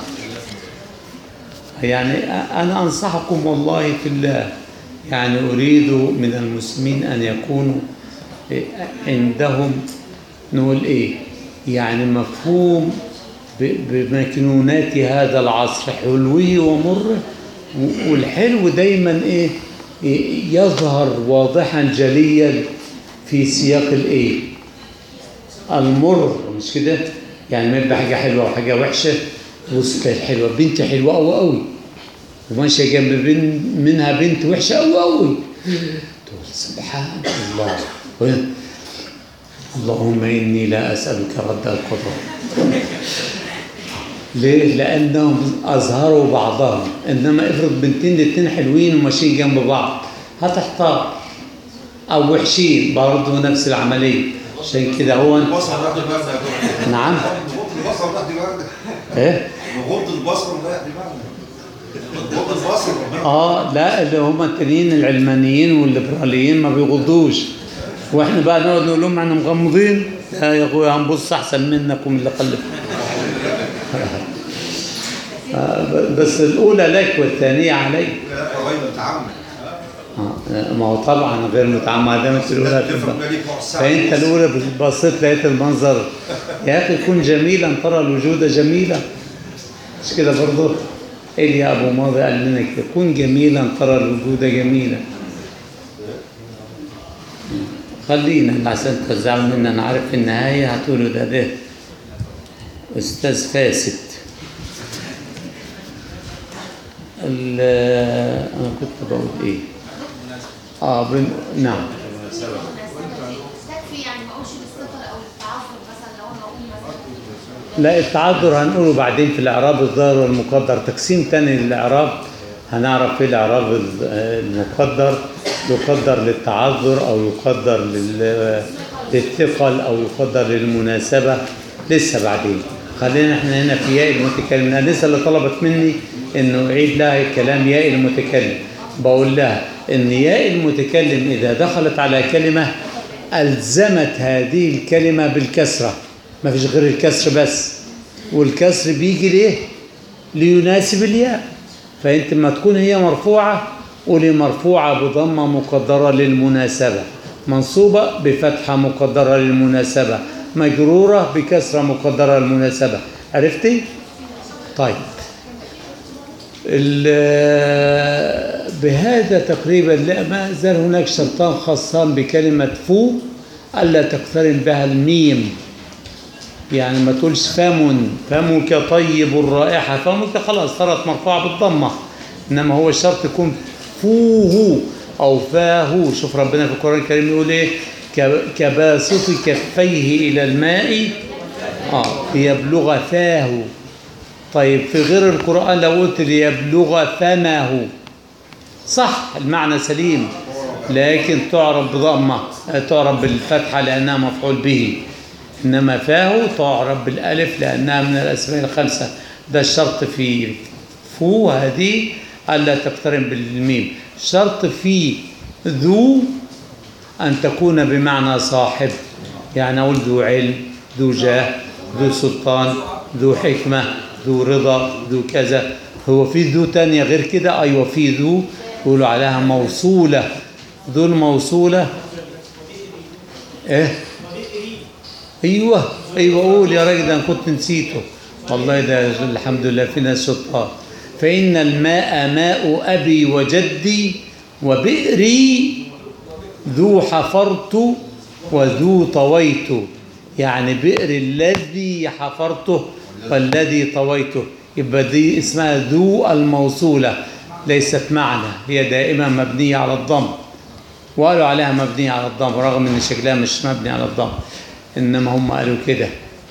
يعني أنا أنصحكم والله في الله يعني أريد من المسلمين أن يكونوا عندهم نقول إيه يعني مفهوم ب- بمكنونات هذا العصر حلوه ومره و- والحلو دايما إيه يظهر واضحا جليا في سياق الإيه المر مش كده يعني ما يبقى حاجة حلوة وحاجة وحشة وسط الحلوة بنت حلوة أوي أوي وماشية جنب بن منها بنت وحشة أوي أوي تقول سبحان الله وين؟ اللهم إني لا أسألك رد القضاء ليه؟ لأنهم أظهروا بعضهم إنما افرض بنتين الاتنين حلوين وماشيين جنب بعض هتحتار او وحشين برضه نفس العمليه عشان كده هو البصر راح دماغنا يا دكتور نعم غض البصر راح دماغنا ايه غض البصر راح دماغنا غض البصر ربنا اه لا اللي هم التانيين العلمانيين والليبراليين ما بيغضوش واحنا بقى نقعد نقول لهم احنا مغمضين لا يا اخويا هنبص احسن منكم اللي قلب آه، ب- بس الاولى لك والثانيه عليك غير متعمد آه، ما هو طبعا غير متعمد دام انت الاولى تفهم هتبقى ليه بتوع الساعة فانت الاولى بصيت لقيت المنظر يا اخي كن جميلا ترى الوجود جميلا مش كده برضه ايليا ابو ماضي قال لنا كده كن جميلا ترى الوجود جميلا خلينا عشان تزعلوا منا انا عارف في النهايه هتقولوا ده ده استاذ فاسد ال- انا كنت بقول ايه اه بن... نعم تكفي يعني ما اقولش بالصفه او التعصب مثلا لو انا اقول مثلا لا التعذر هنقوله بعدين في الاعراب الظاهر والمقدر تقسيم تاني للاعراب هنعرف ايه الاعراب ال- المقدر يقدر للتعذر او يقدر لل- للثقل او يقدر للمناسبه لسه بعدين خلينا احنا هنا في ياء المتكلم انا لسه اللي طلبت مني انه اعيد لها كلام ياء المتكلم بقول لها ان ياء المتكلم اذا دخلت على كلمه الزمت هذه الكلمه بالكسره ما فيش غير الكسر بس والكسر بيجي ليه ليناسب الياء فانت ما تكون هي مرفوعه قولي مرفوعه بضمه مقدره للمناسبه منصوبه بفتحه مقدره للمناسبه مجروره بكسره مقدره للمناسبه عرفتي طيب ال- بهذا تقريبا لا ما زال هناك شرطان خاصان بكلمة فو ألا تقترن بها الميم يعني ما تقولش فم فمك طيب الرائحة فمك خلاص صارت مرفوعة بالضمة إنما هو الشرط يكون فوه أو فاه شوف ربنا في القرآن الكريم يقول إيه ك- كباسط كفيه إلى الماء آه ليبلغ فاه طيب في غير القرآن لو قلت ليبلغ فمه صح المعنى سليم لكن تعرب بضمة تعرب بالفتحة لأنها مفعول به إنما فاه تعرب بالألف لأنها من الأسماء الخمسة ده الشرط في فو هذه ألا تقترن بالميم شرط في ذو أن تكون بمعنى صاحب يعني أقول ذو علم ذو جاه ذو سلطان ذو حكمة ذو رضا ذو كذا هو في ذو تانية غير كده أيوة في ذو يقولوا عليها موصولة ذو الموصولة إيه ايوه ايوه قول يا راجل ده انا كنت نسيته والله ده الحمد لله في ناس شطار فان الماء ماء ابي وجدي وبئري ذو حفرت وذو طويت يعني بئر الذي حفرته والذي طويته يبقى دي اسمها ذو الموصولة ليست معنى هي دائما مبنية على الضم وقالوا عليها مبنية على الضم رغم ان شكلها مش مبني على الضم انما هم قالوا كده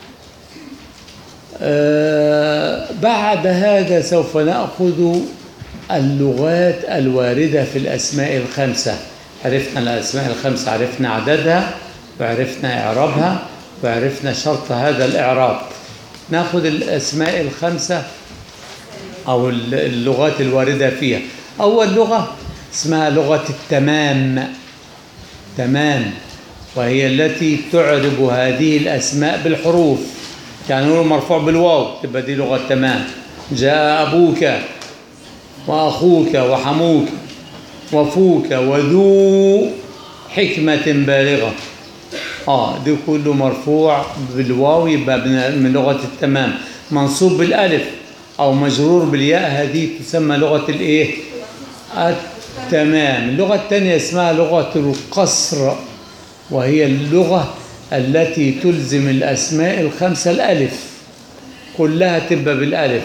آه بعد هذا سوف ناخذ اللغات الوارده في الاسماء الخمسه عرفنا الاسماء الخمسه عرفنا عددها وعرفنا اعرابها وعرفنا شرط هذا الاعراب ناخذ الاسماء الخمسه او اللغات الوارده فيها اول لغه اسمها لغه التمام تمام وهي التي تعرب هذه الأسماء بالحروف يعني نقول مرفوع بالواو تبقى دي لغة تمام جاء أبوك وأخوك وحموك وفوك وذو حكمة بالغة آه دي كله مرفوع بالواو يبقى من من لغة التمام منصوب بالألف أو مجرور بالياء هذه تسمى لغة الإيه؟ التمام اللغة الثانية اسمها لغة القصر وهي اللغة التي تلزم الأسماء الخمسة الألف كلها تبقى بالألف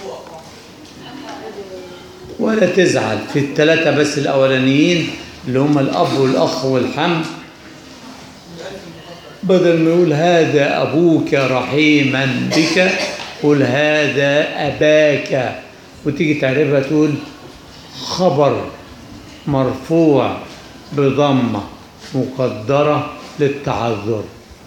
ولا تزعل في الثلاثة بس الأولانيين اللي هم الأب والأخ والحم بدل ما يقول هذا أبوك رحيما بك قل هذا أباك وتيجي تعرفها تقول خبر مرفوع بضمة مقدرة للتعذر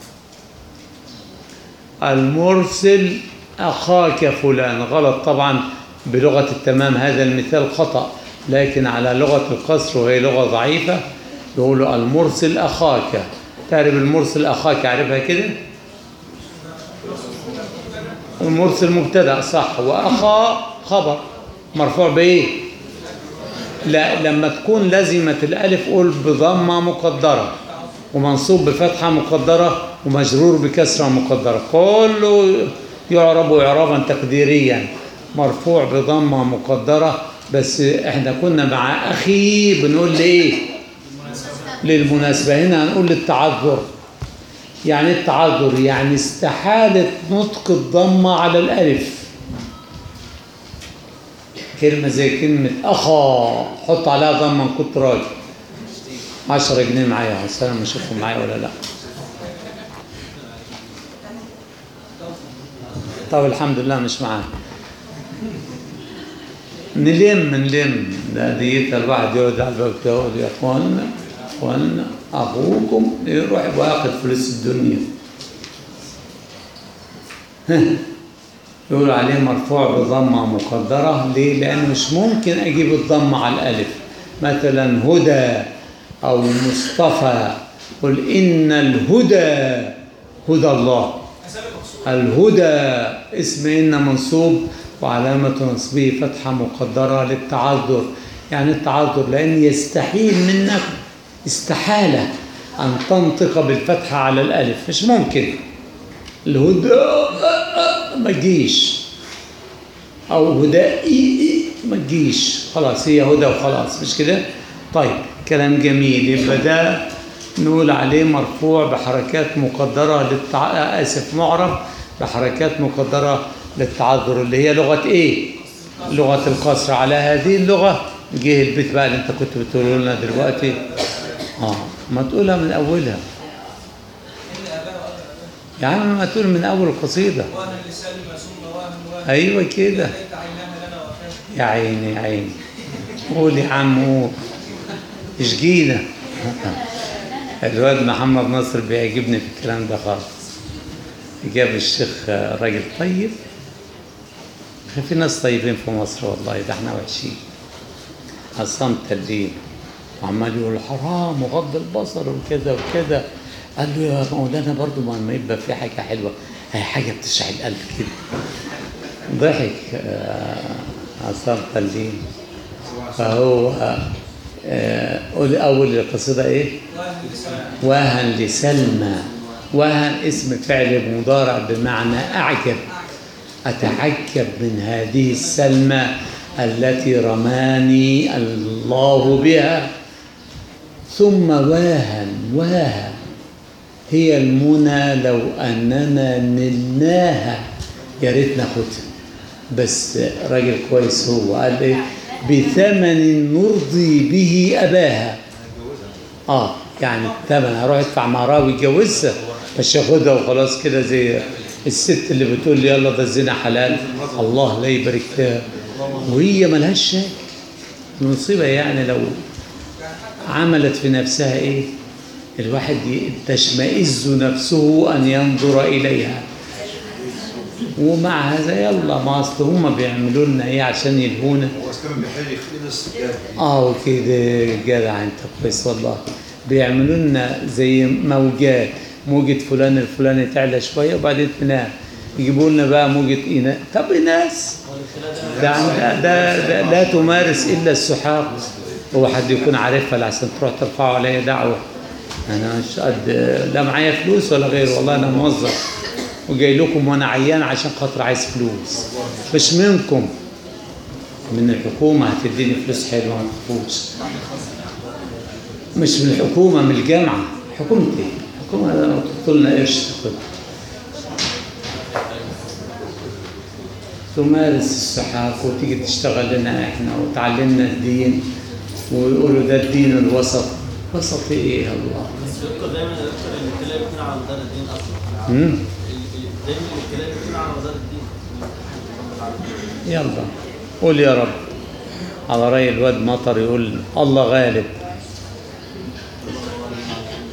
المرسل أخاك فلان غلط طبعا بلغة التمام هذا المثال خطأ لكن على لغة القصر وهي لغة ضعيفة يقولوا المرسل أخاك تعرف المرسل أخاك عارفها كده المرسل مبتدأ صح وأخا خبر مرفوع بإيه لا لما تكون لازمة الألف قول بضمة مقدرة ومنصوب بفتحة مقدرة ومجرور بكسرة مقدرة كله يعرب إعرابا تقديريا مرفوع بضمة مقدرة بس احنا كنا مع أخي بنقول لإيه للمناسبة هنا هنقول للتعذر يعني إيه التعذر يعني استحالة نطق الضمة على الألف كلمة زي كلمة أخا حط عليها ضمة إن كنت راجل عشرة جنيه معايا بس أنا ما أشوفهم معايا ولا لأ طب الحمد لله مش معايا نلم نلم ده ديتها الواحد يقعد على الباب كده يقول يا اخوانا اخوانا اخوكم يروح واخد فلوس الدنيا يقولوا عليه مرفوع بضمة مقدرة ليه؟ لأنه مش ممكن أجيب الضمة على الألف مثلا هدى أو مصطفى قل إن الهدى هدى الله الهدى اسم إن منصوب وعلامة نصبه فتحة مقدرة للتعذر يعني التعذر لأن يستحيل منك استحالة أن تنطق بالفتحة على الألف مش ممكن الهدى ما تجيش أو هدى إي إي ما تجيش خلاص هي هدى وخلاص مش كده طيب كلام جميل يبقى ده نقول عليه مرفوع بحركات مقدرة للتع... آسف معرب بحركات مقدرة للتعذر اللي هي لغة إيه؟ لغة القصر على هذه اللغة جه البيت بقى اللي أنت كنت بتقوله لنا دلوقتي آه ما تقولها من أولها إن أباه وأبا أباه يا عم ما تقول من أول القصيدة وهن لسلم ثم وهن وهن أيوة كده ليت عيناها لنا وفاه يا عيني يا عيني قول يا عم قول اشجينا الواد محمد نصر بيعجبني في الكلام ده خالص جاب الشيخ راجل طيب في ناس طيبين في مصر والله ده احنا وحشين عصام تلين وعمال يقول حرام وغض البصر وكذا وكذا قال له يا مولانا برضو ما ما يبقى في حاجه حلوه هي حاجه بتشعل القلب كده ضحك آه، عصام تلين فهو آه، قول اول القصيده ايه؟ وهن لسلم وهن لسلمى وهن اسم فعل مضارع بمعنى أعجب أتعجب من هذه السلمى التي رماني الله بها ثم واهن واهن هي المنى لو أننا نلناها يا ريت ناخدها بس راجل كويس هو قال ايه بثمن نرضي به أباها اه يعني الثمن هروح ادفع مهرها ويتجوزها مش ياخدها وخلاص كده زي الست اللي بتقول لي يلا ده الزنا حلال الله لا يبارك لها وهي ملهاش شك المصيبة يعني لو عملت في نفسها ايه الواحد ي- تشمئز نفسه ان ينظر اليها ومع هذا يلا ما اصل هم بيعملوا لنا ايه عشان يلهونا هو كمان بيحل يخلص اه وكده جدع انت كويس والله بيعملوا لنا زي موجات موجة فلان الفلاني تعلى شوية وبعدين تنام يجيبوا لنا بقى موجة إناء طب إناس ده, ده, ده, ده لا تمارس إلا السحاق هو حد يكون عارفها لحسن تروح ترفعوا عليا دعوة أنا مش قد لا معايا فلوس ولا غير والله أنا موظف وجاي لكم وأنا عيان عشان خاطر عايز فلوس مش منكم من الحكومة هتديني فلوس حلوة ما تخافوش مش من الحكومة من الجامعة حكومة ايه؟ حكومة لو تحط لنا قرش تاخد تمارس السحاق وتيجي تشتغل لنا احنا وتعلمنا الدين ويقولوا ده الدين الوسط وسط ايه يا الله الدكتور دايما الدكتور الابتلاء بيكون على مدار الدين اصلا مم؟ ال- ال- دايما الابتلاء بيكون على مدار الدين يلا قول يا رب على رأي الواد مطر يقول الله غالب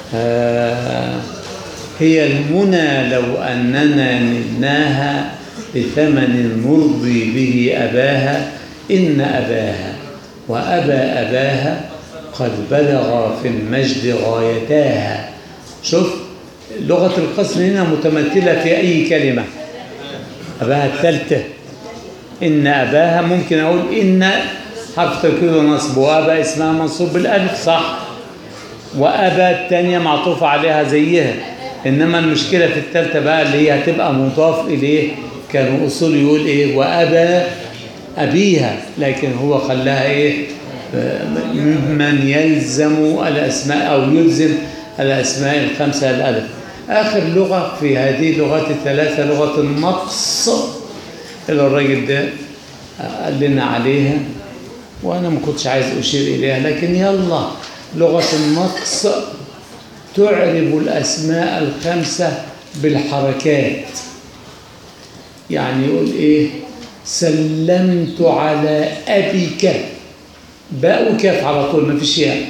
آه هي المنى لو أننا نلناها بثمن نرضي به أباها إن أباها وأبى أباها قد بلغ في المجد غايتاها شوف لغة القسم هنا متمثلة في أي كلمة أباها الثالثة إن أباها ممكن أقول إن حرف تركيب ونصب وأبا اسمها منصوب بالألف صح وأبا الثانية معطوف عليها زيها إنما المشكلة في الثالثة بقى اللي هي هتبقى مضاف إليه كانوا أصول يقول إيه وأبا أبيها لكن هو خلاها إيه ممن يلزم الأسماء أو يلزم الأسماء الخمسة الألف آخر لغة في هذه اللغات الثلاثة لغة النقص اللي الراجل ده قال لنا عليها وأنا ما كنتش عايز أشير إليها لكن يلا لغة النقص تعرب الأسماء الخمسة بالحركات يعني يقول إيه سلمت على أبيك باء وكاف على طول ما فيش ياء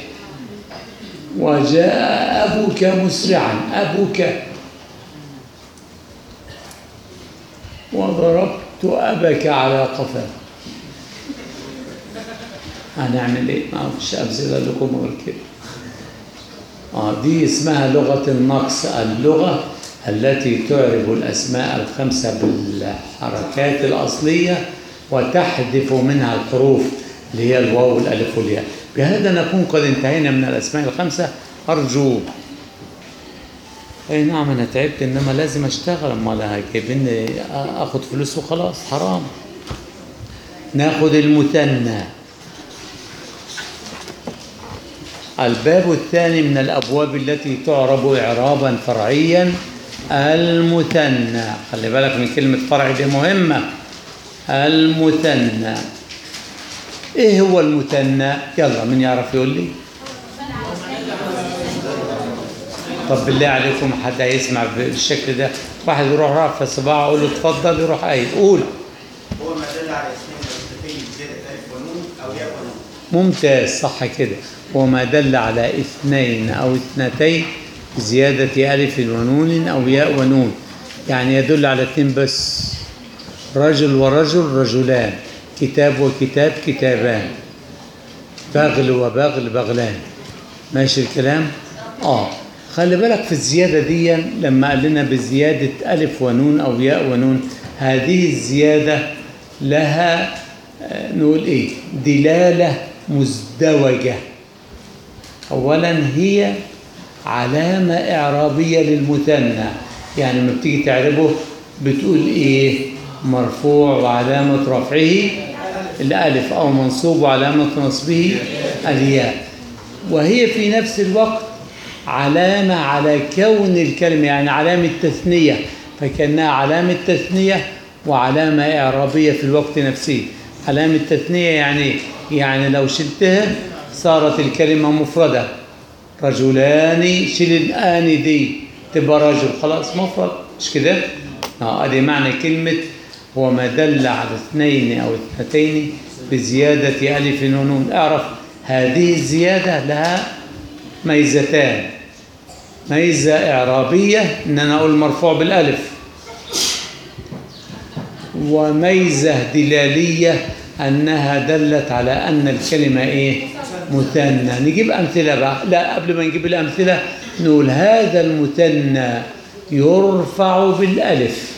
وجاء أبوك مسرعا أبوك وضربت أبك على قفاه هنعمل ايه؟ ما فيش أمثلة لكم غير كده آه دي اسمها لغة النقص اللغة التي تعرب الأسماء الخمسة بالحركات الأصلية وتحذف منها الحروف اللي هي الواو والألف والياء بهذا نكون قد انتهينا من الأسماء الخمسة أرجو أي نعم أنا تعبت إنما لازم أشتغل أمال هجيبني أخد فلوس وخلاص حرام ناخد المثنى الباب الثاني من الأبواب التي تعرب إعرابا فرعيا المثنى خلي بالك من كلمة فرع دي مهمة المثنى ايه هو المثنى يلا من يعرف يقول لي طب بالله عليكم حد هيسمع بالشكل ده واحد يروح رافع صباعه اقول له اتفضل يروح قايل قول هو ما دل على اسمين مستفيد زيادة ألف ونون أو ياء ونون ممتاز صح كده وما دل على اثنين أو اثنتين زيادة ألف ونون أو ياء ونون يعني يدل على اثنين بس رجل ورجل رجلان كتاب وكتاب كتابان بغل وبغل بغلان ماشي الكلام اه خلي بالك في الزيادة دي لما قال لنا بزيادة ألف ونون أو ياء ونون هذه الزيادة لها آه، نقول إيه دلالة مزدوجة أولا هي علامة إعرابية للمثنى يعني لما بتيجي تعربه بتقول إيه مرفوع وعلامة رفعه الألف أو منصوب وعلامة نصبه الياء وهي في نفس الوقت علامة على كون الكلمة يعني علامة تثنية فكأنها علامة تثنية وعلامة إعرابية في الوقت نفسه علامة تثنية يعني إيه؟ يعني لو شلتها صارت الكلمة مفردة رجلان شيل الآن دي تبقى رجل خلاص مفرد مش كده؟ اه ادي معنى كلمة هو ما دل على اثنين أو اثنتين بزيادة ألف ونون اعرف هذه الزيادة لها ميزتان ميزة إعرابية إن أنا أقول مرفوع بالألف وميزة دلالية أنها دلت على أن الكلمة إيه مثنى نجيب أمثلة بقى لا قبل ما نجيب الأمثلة نقول هذا المثنى يرفع بالألف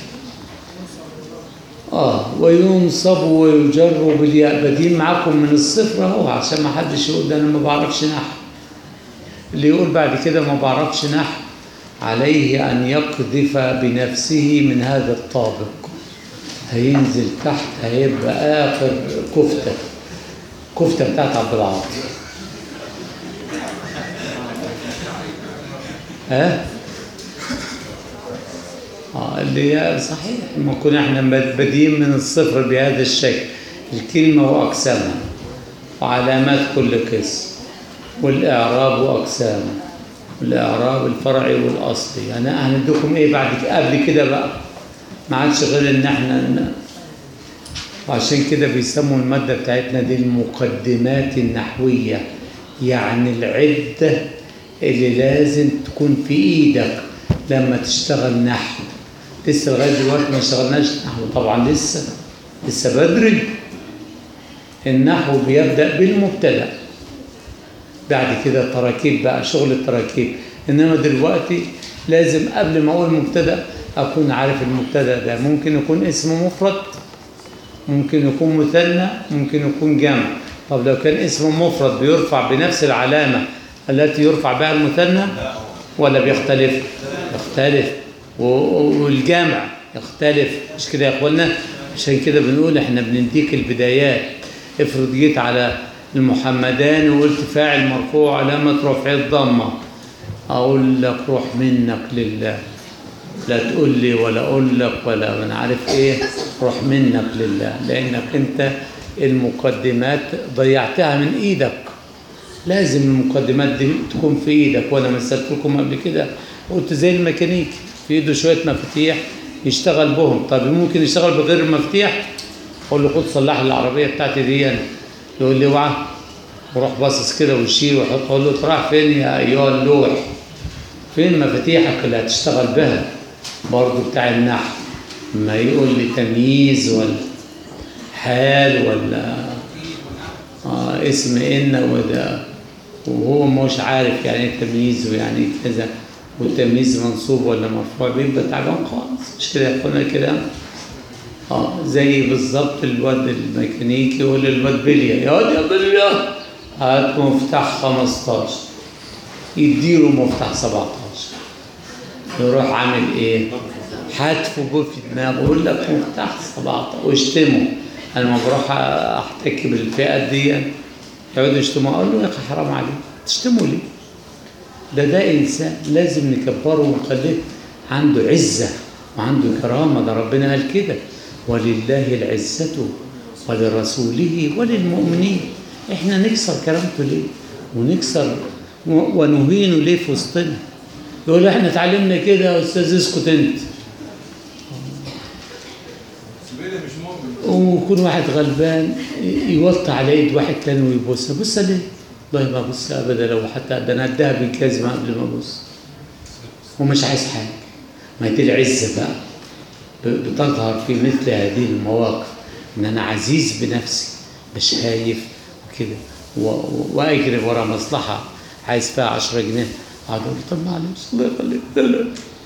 آه وينصب ويجر بالياء بدين معاكم من الصفر أهو عشان ما حدش يقول ده أنا ما بعرفش نحو اللي يقول بعد كده ما بعرفش نحو عليه أن يقذف بنفسه من هذا الطابق هينزل تحت هيبقى آخر كفتة كفتة بتاعت عبد العاطي ها؟ اه اللي هي صحيح لما كنا احنا بادئين من الصفر بهذا الشكل الكلمة وأقسامها وعلامات كل قسم والإعراب وأقسامه الإعراب الفرعي والأصلي يعني هنديكم إيه بعد ك- قبل كده بقى ما عادش غير إن إحنا ن- وعشان كده بيسموا المادة بتاعتنا دي المقدمات النحوية يعني العدة اللي لازم تكون في ايدك لما تشتغل نحو لسه لغايه دلوقتي ما اشتغلناش نحو طبعا لسه لسه بدري النحو بيبدا بالمبتدا بعد كده تراكيب بقى شغل التراكيب انما دلوقتي لازم قبل ما اقول مبتدا اكون عارف المبتدا ده ممكن يكون اسم مفرد ممكن يكون مثنى ممكن يكون جمع طب لو كان اسم مفرد بيرفع بنفس العلامه التي يرفع بها المثنى ولا بيختلف يختلف و- والجمع يختلف مش كده يا اخوانا عشان كده بنقول احنا بنديك البدايات افرض جيت على المحمدان وقلت فاعل مرفوع علامة رفع الضمة أقول لك روح منك لله لا تقول لي ولا أقول لك ولا أنا عارف إيه روح منك لله لأنك أنت المقدمات ضيعتها من إيدك لازم المقدمات دي تكون في إيدك وأنا مثلت لكم قبل كده قلت زي الميكانيكي في إيده شوية مفاتيح يشتغل بهم طب ممكن يشتغل بغير المفاتيح اقول له خد صلح لي العربيه بتاعتي دي أنا. يقول لي اوعى وروح باصص كده ويشيل ويحط اقول له راح فين يا ايها اللوح فين مفاتيحك اللي هتشتغل بها برضه بتاع النحو ما يقول لي تمييز ولا حال ولا آه اسم ان وده وهو مش عارف يعني ايه تمييز ويعني ايه كذا والتمييز منصوب ولا مرفوع بيبقى تعبان خالص مش كده يا اخوانا كده اه زي بالظبط الواد الميكانيكي يقول للواد بليا يا واد يا بليا هات مفتاح 15 يديله مفتاح 17 يروح عامل ايه؟ حاتفه جوه في دماغه يقول لك مفتاح 17 ويشتمه انا لما بروح احتك بالفئات دي يقعدوا يشتموا اقول له يا اخي حرام عليك تشتموا ليه؟ ده ده انسان لازم نكبره ونخليه عنده عزه وعنده كرامه ده ربنا قال كده ولله العزه ولرسوله وللمؤمنين احنا نكسر كرامته ليه؟ ونكسر ونهينه ليه في وسطنا؟ يقول احنا اتعلمنا كده يا استاذ اسكت انت زبيدة مش مؤمن ويكون واحد غلبان يوطي على ايد واحد تاني ويبوسها بص ليه؟ والله ما ابص ابدا لو حتى ده انا اديها بالكازمه قبل ما ابص ومش عايز حاجه ما هي دي العزه بقى ب- بتظهر في مثل هذه المواقف ان انا عزيز بنفسي مش خايف وكده و- و- واجري ورا مصلحه عايز فيها 10 جنيه اقعد اقول طب معلش الله يخليك لا لا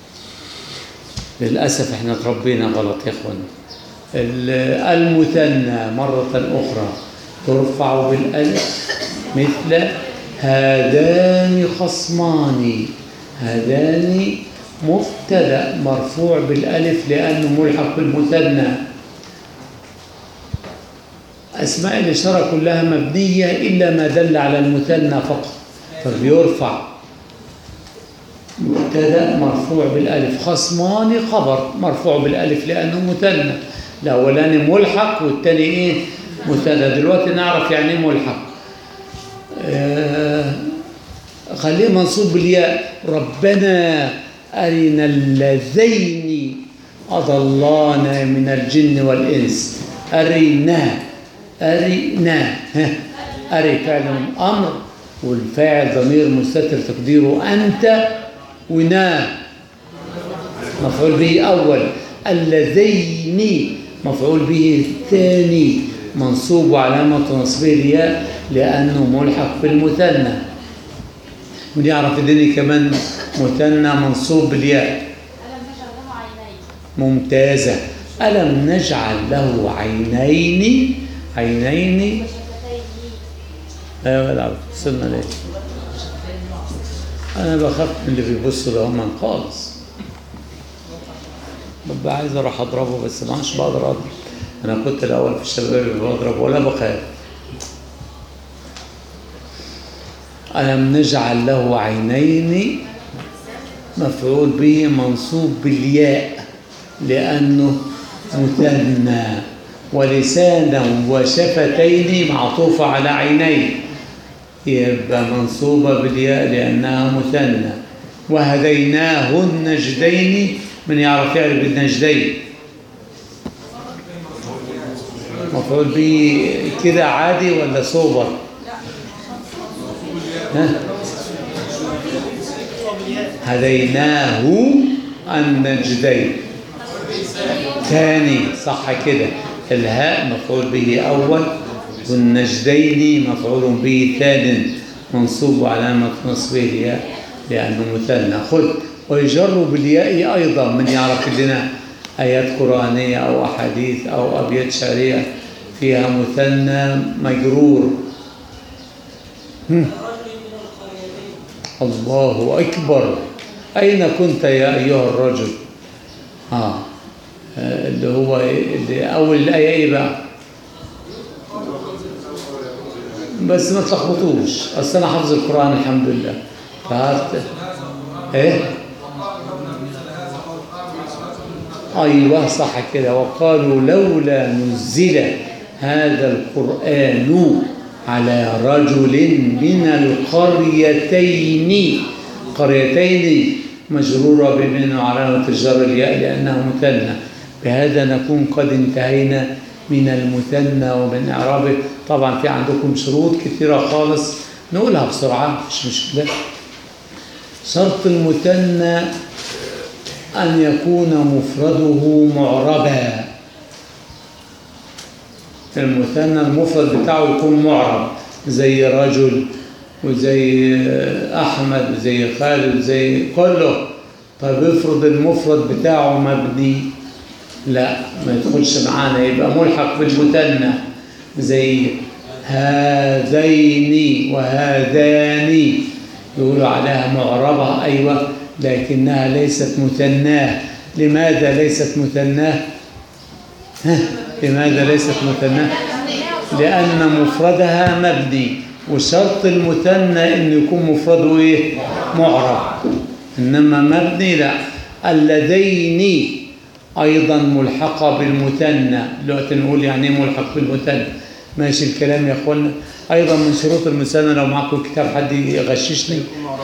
للاسف احنا اتربينا غلط يا اخوانا ال- المثنى مرة أخرى ترفع بالألف مثل هذان خصمان هذان مبتدأ مرفوع بالألف لأنه ملحق بالمثنى أسماء الإشارة كلها مبنية إلا ما دل على المثنى فقط فبيرفع مبتدا مرفوع بالالف خصمان خبر مرفوع بالالف لانه مثنى الاولاني ملحق والثاني ايه مثنى دلوقتي نعرف يعني ايه ملحق آه خليه منصوب بالياء ربنا ارنا اللذين اضلانا من الجن والانس ارنا ارنا ها اري فعل امر والفاعل ضمير مستتر تقديره انت ونا مفعول به أول اللذين مفعول به الثاني منصوب وعلامة نصبه الياء لأنه ملحق بالمثنى ونعرف الدنيا كمان مثنى منصوب بالياء ألم نجعل له عينين ممتازة ألم نجعل له عينين عينين وشفتين ايوه لا وصلنا ليه انا بخاف من اللي بيبصوا لهم خالص ببقى عايز اروح اضربه بس ما عادش بقدر اضرب انا كنت الاول في الشباب اللي بضرب ولا بخاف ألم نجعل له عينين مفعول به منصوب بالياء لأنه مثنى ولسانا وشفتين معطوفة على عينين يبقى منصوبة بالياء لأنها مثنى وهديناه النجدين من يعرف يعرف النجدين مفعول به كده عادي ولا صوبر ها هديناه النجدين ثاني صح كده الهاء مفعول به أول والنجدين مفعول به ثان منصوب وعلامة نصبه الياء لأنه مثنى خذ ويجر بالياء أيضا من يعرف لنا آيات قرآنية أو أحاديث أو أبيات شعرية فيها مثنى مجرور هم. الله أكبر أين كنت يا أيها الرجل آه آه، اللي هو إيه؟ اللي أول الآية إيه بقى بس ما تلخبطوش أصل أنا حافظ القرآن الحمد لله فهات إيه أيوه صح كده وقالوا لولا نزل هذا القرآن على رجل من القريتين قريتين مجرورة بمن علامة الجر الياء لأنه مثنى بهذا نكون قد انتهينا من المثنى ومن إعرابه طبعا في عندكم شروط كثيرة خالص نقولها بسرعة مش مشكلة شرط المثنى أن يكون مفرده معربا المثنى المفرد بتاعه يكون معرب زي رجل وزي أحمد وزي خالد وزي كله طيب افرض المفرد بتاعه مبني لا ما يدخلش معانا يبقى ملحق بالمثنى زي هذين وهذان يقولوا عليها معربة أيوة لكنها ليست مثناه لماذا ليست مثناه ها لماذا ليست مثناه لأن مفردها مبني وشرط المثنى إنه يكون مفرده إيه معرب إنما مبني لا اللذين أيضا ملحقة بالمثنى دلوقتي نقول يعني إيه ملحق بالمثنى ماشي الكلام يا اخوانا ايضا من شروط المثنى لو معكم كتاب حد يغششني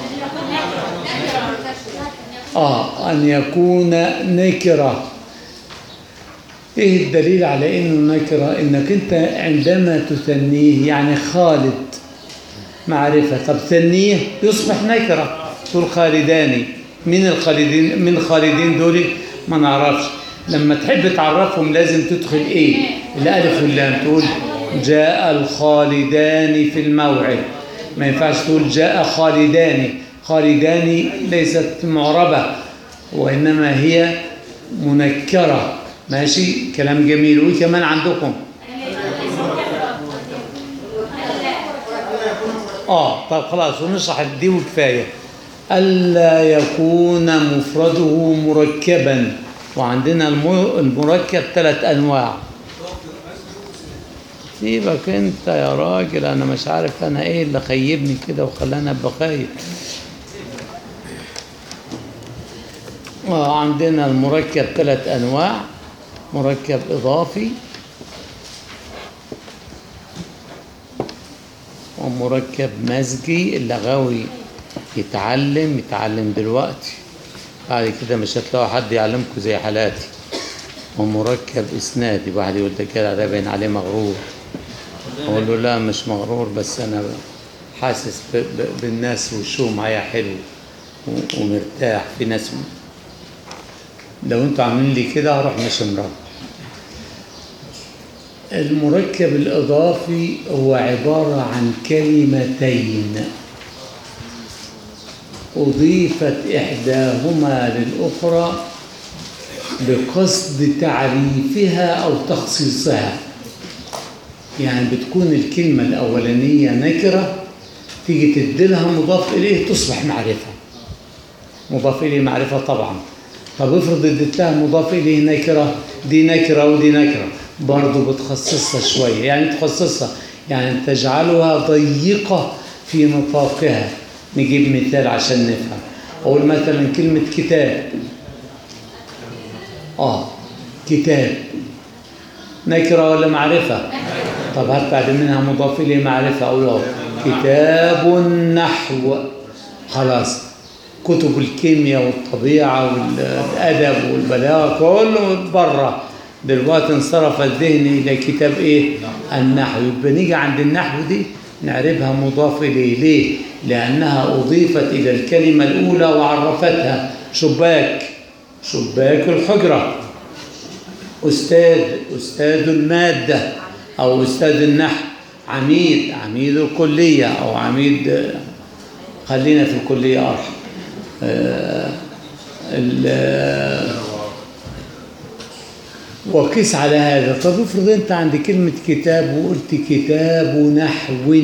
اه ان يكون نكره ايه الدليل على انه نكره انك انت عندما تثنيه يعني خالد معرفه طب ثنيه يصبح نكره تقول خالداني من الخالدين من خالدين دول ما نعرفش لما تحب تعرفهم لازم تدخل ايه الالف واللام تقول جاء الخالدان في الموعد ما ينفعش تقول جاء خالدان خالدان ليست معربة وإنما هي منكرة ماشي كلام جميل وإيه كمان عندكم آه طب خلاص ونشرح دي وكفاية ألا يكون مفرده مركبا وعندنا الم- المركب ثلاث أنواع سيبك انت يا راجل انا مش عارف انا ايه اللي خيبني كده وخلاني ابقى خايب آه، عندنا المركب ثلاث انواع مركب اضافي ومركب مزجي اللي غاوي يتعلم يتعلم دلوقتي بعد كده مش هتلاقوا حد يعلمكم زي حالاتي ومركب اسنادي واحد يقول ده كده ده باين عليه مغرور اقول له لا مش مغرور بس انا حاسس ب- ب- بالناس وشو معايا حلو و- ومرتاح في ناس لو انتوا عاملين لي كده هروح مش مرة المركب الإضافي هو عبارة عن كلمتين أضيفت إحداهما للأخرى بقصد تعريفها أو تخصيصها يعني بتكون الكلمة الأولانية نكرة تيجي تديلها مضاف إليه تصبح معرفة مضاف إليه معرفة طبعا طب افرض اديتها مضاف إليه نكرة دي نكرة ودي نكرة برضه بتخصصها شوية يعني تخصصها يعني تجعلها ضيقة في نطاقها نجيب مثال عشان نفهم أقول مثلا كلمة كتاب آه كتاب نكرة ولا معرفة طب هات بعد منها مضاف إليه معرفة أقول له كتاب النحو خلاص كتب الكيمياء والطبيعة والأدب والبلاغة كله بره دلوقتي انصرف الذهن إلى كتاب إيه النحو يبقى نيجي عند النحو دي نعربها مضاف إليه ليه؟ لأنها أضيفت إلى الكلمة الأولى وعرفتها شباك شباك الحجرة أستاذ أستاذ المادة أو أستاذ النحو عميد عميد الكلية أو عميد خلينا في الكلية أرحم آه، ال- وقيس على هذا طب افرض انت عند كلمة كتاب وقلت كتاب نحو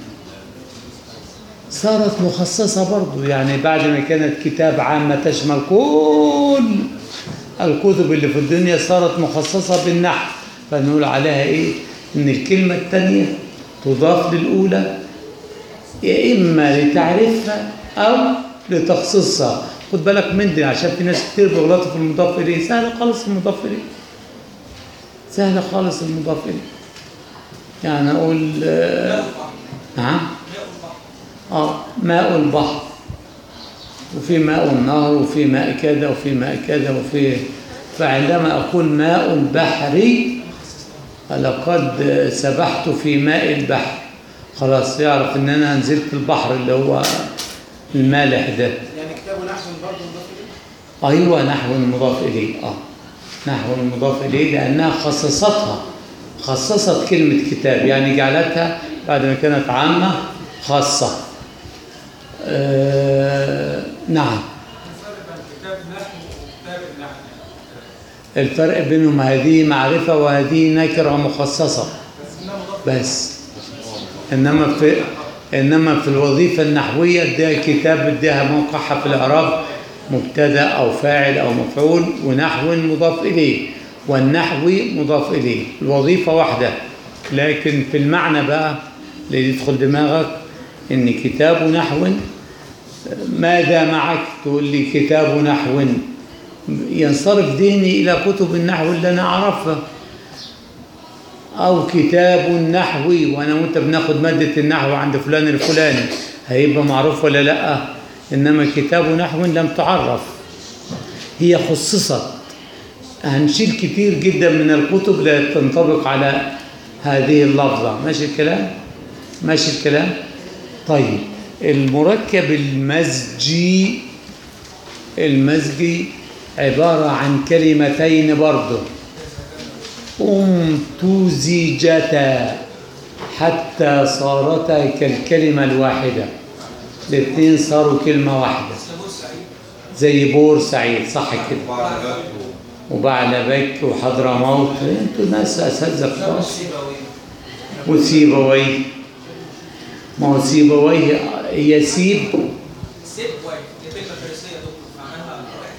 صارت مخصصة برضو يعني بعد ما كانت كتاب عامة تشمل كل الكتب اللي في الدنيا صارت مخصصة بالنحو فنقول عليها ايه ان الكلمة الثانية تضاف للأولى يا إما لتعريفها أو لتخصيصها خد بالك من دي عشان في ناس كتير بيغلطوا في المضاف إليه سهل خالص المضاف إليه سهل خالص المضاف إليه يعني أقول آه، نعم اه ماء البحر وفي ماء النهر وفي ماء كذا وفي ماء كذا وفي فعندما أقول ماء بحري لقد سبحت في ماء البحر خلاص يعرف ان انا نزلت البحر اللي هو المالح ده يعني كتاب نحو برضه مضاف إليه؟ ايوه نحو المضاف اليه اه نحو المضاف اليه لانها خصصتها خصصت كلمه كتاب يعني جعلتها بعد ما كانت عامه خاصه آه نعم الفرق بينهم هذه معرفة وهذه نكرة مخصصة بس إنما في إنما في الوظيفة النحوية اديها كتاب اديها موقعها في الإعراب مبتدأ أو فاعل أو مفعول ونحو مضاف إليه والنحوي مضاف إليه الوظيفة واحدة لكن في المعنى بقى اللي يدخل دماغك إن كتاب نحو ماذا معك تقول لي كتاب نحو ينصرف ذهني إلى كتب النحو اللي أنا أعرفها أو كتاب نحوي وأنا وأنت بناخد مادة النحو عند فلان الفلاني هيبقى معروف ولا لأ إنما كتاب نحو لم تعرف هي خصصت هنشيل كتير جدا من الكتب لا تنطبق على هذه اللفظة ماشي الكلام ماشي الكلام طيب المركب المزجي المزجي عبارة عن كلمتين برضه امتزجتا حتى صارتا كالكلمة الواحدة الاثنين صاروا كلمة واحدة زي بور سعيد صح كده وبعلبك وحضرموت انتوا ناس اساتذه خلاص وسيبويه ما هو سيبويه يسيب سيب واي دي كلمه فارسيه يا دكتور معناها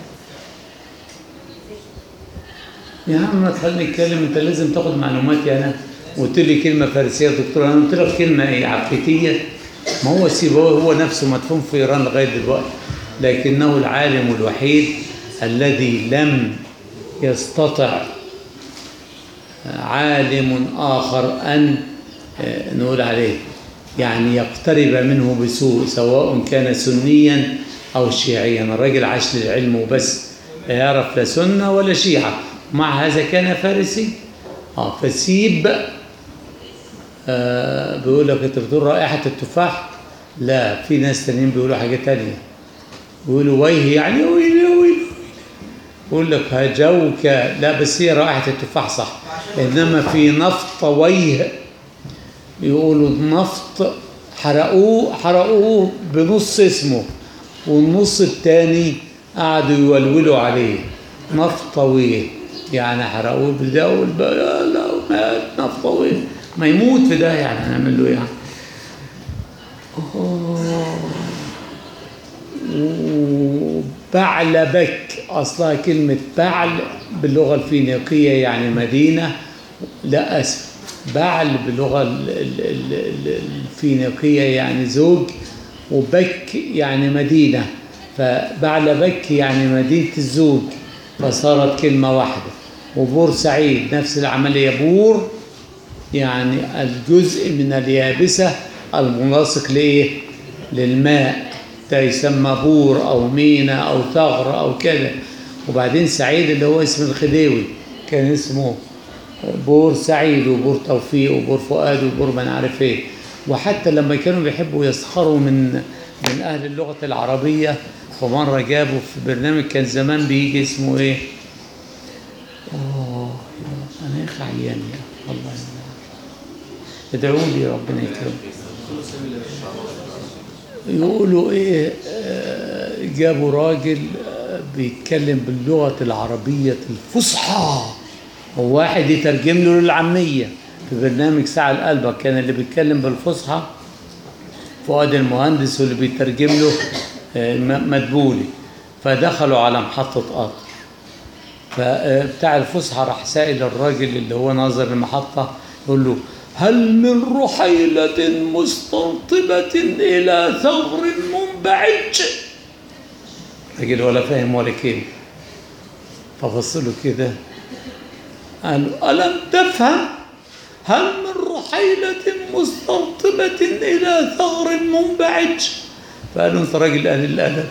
يا عم ما تخليني اتكلم انت لازم تاخد معلوماتي انا قلت لي كلمه فارسيه يا دكتور انا قلت لك كلمه ايه عفريتيه ما هو سيبويه هو نفسه مدفون في ايران لغايه دلوقتي لكنه العالم الوحيد الذي لم يستطع عالم اخر ان آه، نقول عليه يعني يقترب منه بسوء سواء كان سنيا او شيعيا الراجل عاش للعلم وبس لا يعرف لا سنه ولا شيعه مع هذا كان فارسي اه فسيب آه بيقول لك انت بتقول رائحه التفاح لا في ناس تانيين بيقولوا حاجه تانية بيقولوا ويه يعني ويلي ويلي يقول لك هجوك لا بس هي رائحه التفاح صح انما في نفط ويه يقولوا النفط حرقوه حرقوه بنص اسمه والنص التاني قعدوا يولولوا عليه نفطويه يعني حرقوه بالده والباء يا لا مات نفطويه ما يموت في ده يعني هنعمل له إيه يعني أوه. وبعلبك أصلها كلمة بعل باللغة الفينيقية يعني مدينة لا أسف بعل باللغة ال- ال- ال- ال- الفينيقية يعني زوج وبك يعني مدينة فبعلبك يعني مدينة الزوج فصارت كلمة واحدة وبورسعيد نفس العملية بور يعني الجزء من اليابسة الملاصق لإيه؟ للماء ده يسمى بور أو مينا أو ثغر أو كذا وبعدين سعيد اللي هو اسم الخديوي كان اسمه بور سعيد وبور توفيق وبور فؤاد وبور ما عارف ايه وحتى لما كانوا بيحبوا يسخروا من من اهل اللغه العربيه فمره جابوا في برنامج كان زمان بيجي اسمه ايه؟ اه يا- انا يا اخي عيان يا الله يمنعك. ادعوا لي ربنا يكرمك يقولوا ايه آه، جابوا راجل آه، بيتكلم باللغة العربية الفصحى وواحد يترجم له للعامية في برنامج ساعة لقلبك كان اللي بيتكلم بالفصحى فؤاد المهندس واللي بيترجم له آه، م- مدبولي فدخلوا على محطة قطر فبتاع الفسحة راح سائل الراجل اللي هو ناظر المحطة يقول له هل من رحيلة مستنطبة إلى ثغر منبعج الراجل ولا فاهم ولا كلمة فبص له كده قال له ألم تفهم هل من رحيلة مستنطبة إلى ثغر منبعج فقال له أنت راجل قليل الأدب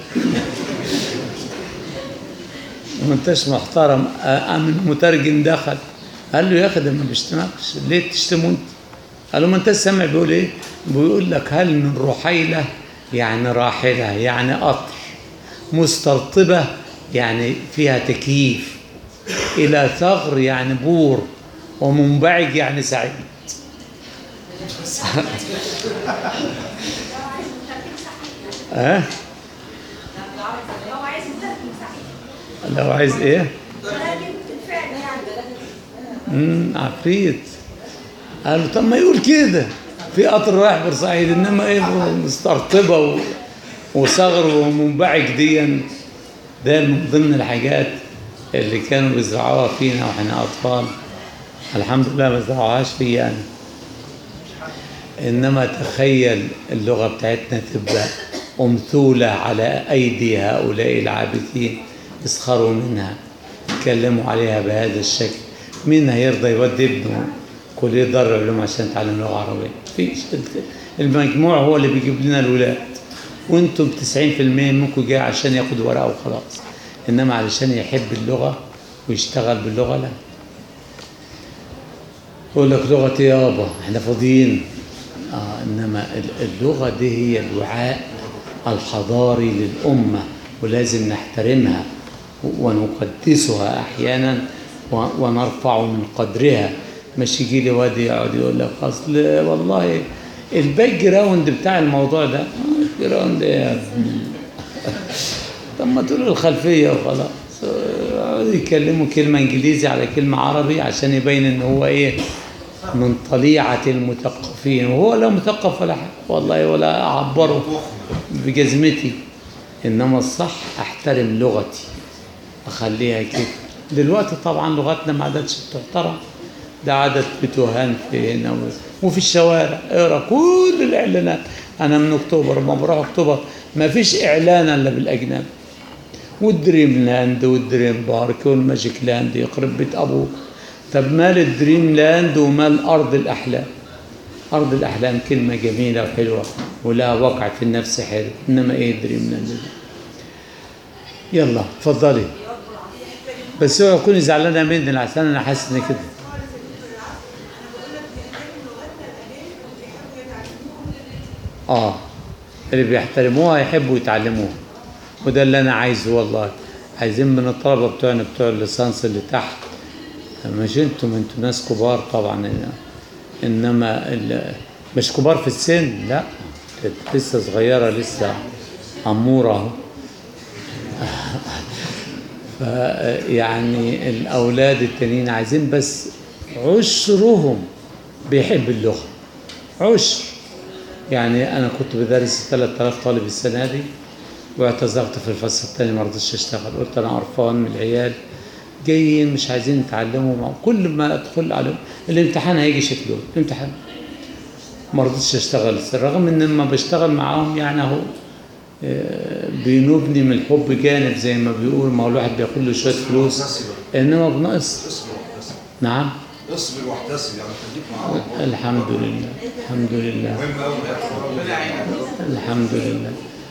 ما انتش محترم قام المترجم دخل قال له يا اخي ده ما بيشتمكش ليه تشتمه انت؟ قال له ما انت سامع بيقول ايه؟ بيقول لك هل من رحيله يعني راحله يعني قطر مسترطبه يعني فيها تكييف الى ثغر يعني بور ومنبعج يعني سعيد ها لو عايز مترجم صحيح لو عايز ايه؟ مترجم بالفعل يعني امم عفريت قال له طب ما يقول كده في قطر رايح بورسعيد انما ايه مسترطبه و... وصغر ومنبعج ديا ده من ضمن الحاجات اللي كانوا بيزرعوها فينا واحنا اطفال الحمد لله ما زرعوهاش فيا انا انما تخيل اللغه بتاعتنا تبقى امثوله على ايدي هؤلاء العابثين يسخروا منها يتكلموا عليها بهذا الشكل مين هيرضى يودي ابنه كليه دار العلوم عشان يتعلم لغه عربيه فيش المجموع هو اللي بيجيب لنا الولاد وانتم 90% منكم جاي عشان ياخد ورقه وخلاص انما علشان يحب اللغه ويشتغل باللغه لا يقول لك لغتي يابا احنا فاضيين آه انما ال- اللغه دي هي الوعاء الحضاري للامه ولازم نحترمها ونقدسها احيانا و- ونرفع من قدرها مش يجي لي واد يقعد يقول لك اصل والله الباك جراوند بتاع الموضوع ده الباك جراوند ايه يا ابني؟ طب ما تقول الخلفيه وخلاص يقعدوا يتكلموا كلمه انجليزي على كلمه عربي عشان يبين ان هو ايه من طليعه المثقفين وهو لا مثقف ولا حاجه والله ولا اعبره بجزمتي انما الصح احترم لغتي اخليها كده دلوقتي طبعا لغتنا ما عادتش بتحترم ده عدد بتوهان في هنا و- وفي الشوارع اقرا كل الاعلانات انا من اكتوبر لما بروح اكتوبر ما فيش اعلان الا بالاجنبي والدريم لاند والدريم بارك والماجيك لاند يخرب بيت ابوك طب مال الدريم لاند ومال ارض الاحلام ارض الاحلام كلمه جميله وحلوه ولها وقع في النفس حلو انما ايه دريم لاند ده يلا اتفضلي بس هو يكون زعلانه مني عشان انا حاسس ان كده اه اللي بيحترموها يحبوا يتعلموها وده اللي انا عايزه والله عايزين من الطلبه بتوعنا بتوع الليسانس اللي تحت مش انتم انتم ناس كبار طبعا انما ال- مش كبار في السن لا لسه صغيره لسه اموره اهو يعني الأولاد التانيين عايزين بس عشرهم بيحب اللغة عشر يعني أنا كنت بدرس 3000 طالب السنة دي واعتذرت في الفصل الثاني ما رضيتش أشتغل قلت أنا قرفان من العيال جايين مش عايزين يتعلموا معهم كل ما أدخل عليهم الامتحان هيجي شكله الامتحان ما رضيتش أشتغل رغم إن لما بشتغل معاهم يعني أهو آه، بينوبني من الحب جانب زي ما بيقول ما هو الواحد بياخد له شويه فلوس انما بنقص اصبر واحتسب نعم اصبر واحتسب يعني خليك معاهم الحمد لله الحمد لله مهم قوي الحمد لله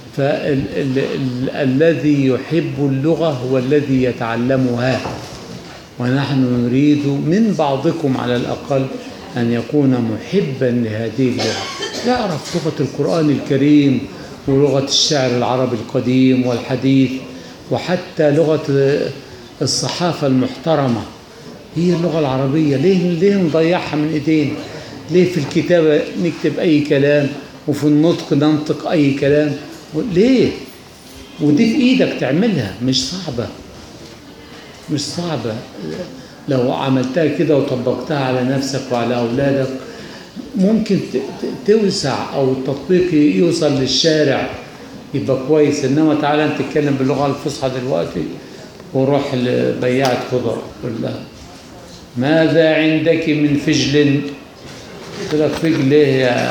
فالذي يحب اللغة هو الذي يتعلمها ونحن نريد من بعضكم على الأقل أن يكون محبا لهذه اللغة اعرف لغة القرآن الكريم ولغة الشعر العربي القديم والحديث وحتى لغة الصحافة المحترمة هي اللغة العربية ليه ليه نضيعها من ايدينا ليه في الكتابة نكتب أي كلام وفي النطق ننطق أي كلام ليه ودي في إيدك تعملها مش صعبة مش صعبة لو عملتها كده وطبقتها على نفسك وعلى أولادك ممكن ت- ت- توسع أو التطبيق يوصل للشارع يبقى كويس إنما تعالى أنت تتكلم باللغة الفصحى دلوقتي وروح لبياعة خضر قول لها ماذا عندك من فجل قلت لك فجل ايه يا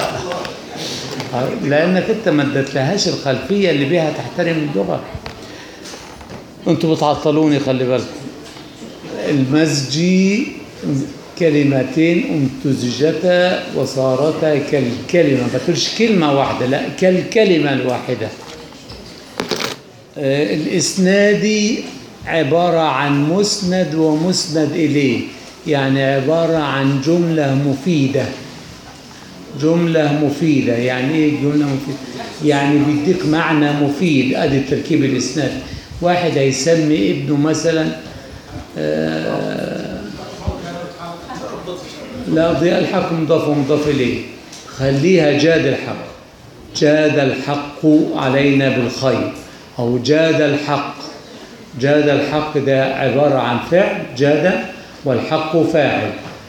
لانك انت ما اديتلهاش الخلفيه اللي بيها تحترم اللغه انتوا بتعطلوني خلي بالكم المزجي كلمتين امتزجتا وصارتا كالكلمه ما تقولش كلمه واحده لا كالكلمه الواحده آه، الإسنادي عبارة عن مسند ومسند إليه يعني عبارة عن جملة مفيدة جملة مفيدة يعني إيه جملة مفيدة؟ يعني بيديك معنى مفيد أدي تركيب الإسناد واحد هيسمي ابنه مثلا آه، لا ضياء الحق مضاف ومضاف إليه خليها جاد الحق جاد الحق علينا بالخير أو جاد الحق جاد الحق ده عبارة عن فعل جاد والحق فاعل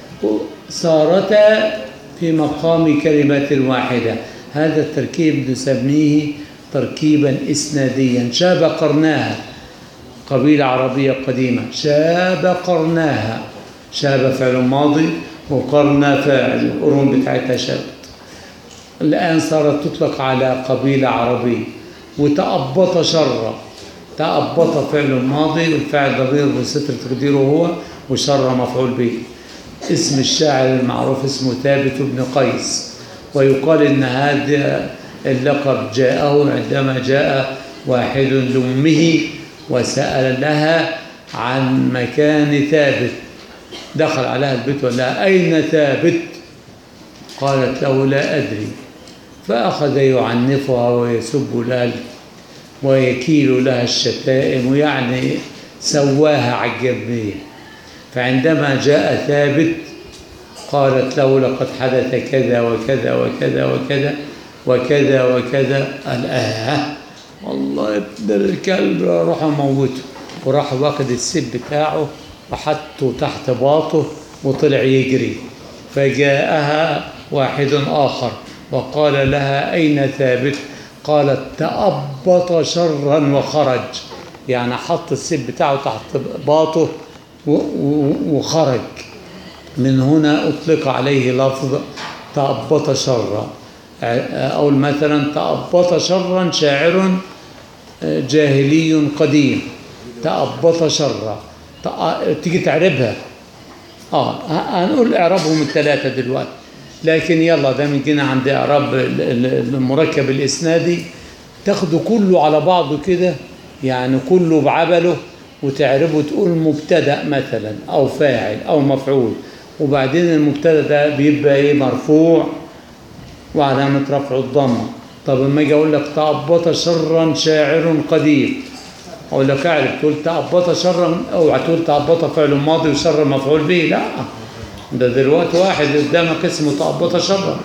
صارتا في مقام كلمة واحدة هذا التركيب نسميه تركيبا إسناديا شاب قرناها قبيلة عربية قديمة شاب قرناها شاب فعل ماضي وقرنا فاعل القرون بتاعتها شابت الآن صارت تطلق على قبيلة عربية وتأبط شر تأبط فعل ماضي والفاعل ضمير بستر تقديره هو وشر مفعول به اسم الشاعر المعروف اسمه ثابت بن قيس ويقال ان هذا اللقب جاءه عندما جاء واحد لأمه وسأل لها عن مكان ثابت دخل عليها البيت وقال لها أين ثابت قالت له لا أدري فأخذ يعنفها ويسب لها ويكيل لها الشتائم ويعني سواها على الجبية فعندما جاء ثابت قالت له لقد حدث كذا وكذا وكذا وكذا وكذا وكذا قال آه والله ابن الكلب راح اموته وراح واخد السب بتاعه وحطه تحت باطه وطلع يجري فجاءها واحد آخر وقال لها أين ثابت قالت تأبط شرا وخرج يعني حط السب بتاعه تحت باطه و- و- وخرج من هنا أطلق عليه لفظ تأبط شرا أو مثلا تأبط شرا شاعر جاهلي قديم تأبط شرا تأ- تيجي تعربها اه ه- هنقول اعرابهم الثلاثه دلوقتي لكن يلا ده من جينا عند اعراب ال- ال- المركب الاسنادي تاخده كله على بعضه كده يعني كله بعبله وتعربه تقول مبتدا مثلا او فاعل او مفعول وبعدين المبتدا ده بيبقى ايه مرفوع وعلامه رفع الضمه طب لما اجي اقول لك تأبط شرا شاعر قديم اقول لك اعرف تقول تأبط شرا او تقول تأبط فعل ماضي وشر مفعول به لا ده دلوقتي واحد قدامك اسمه تأبط شرا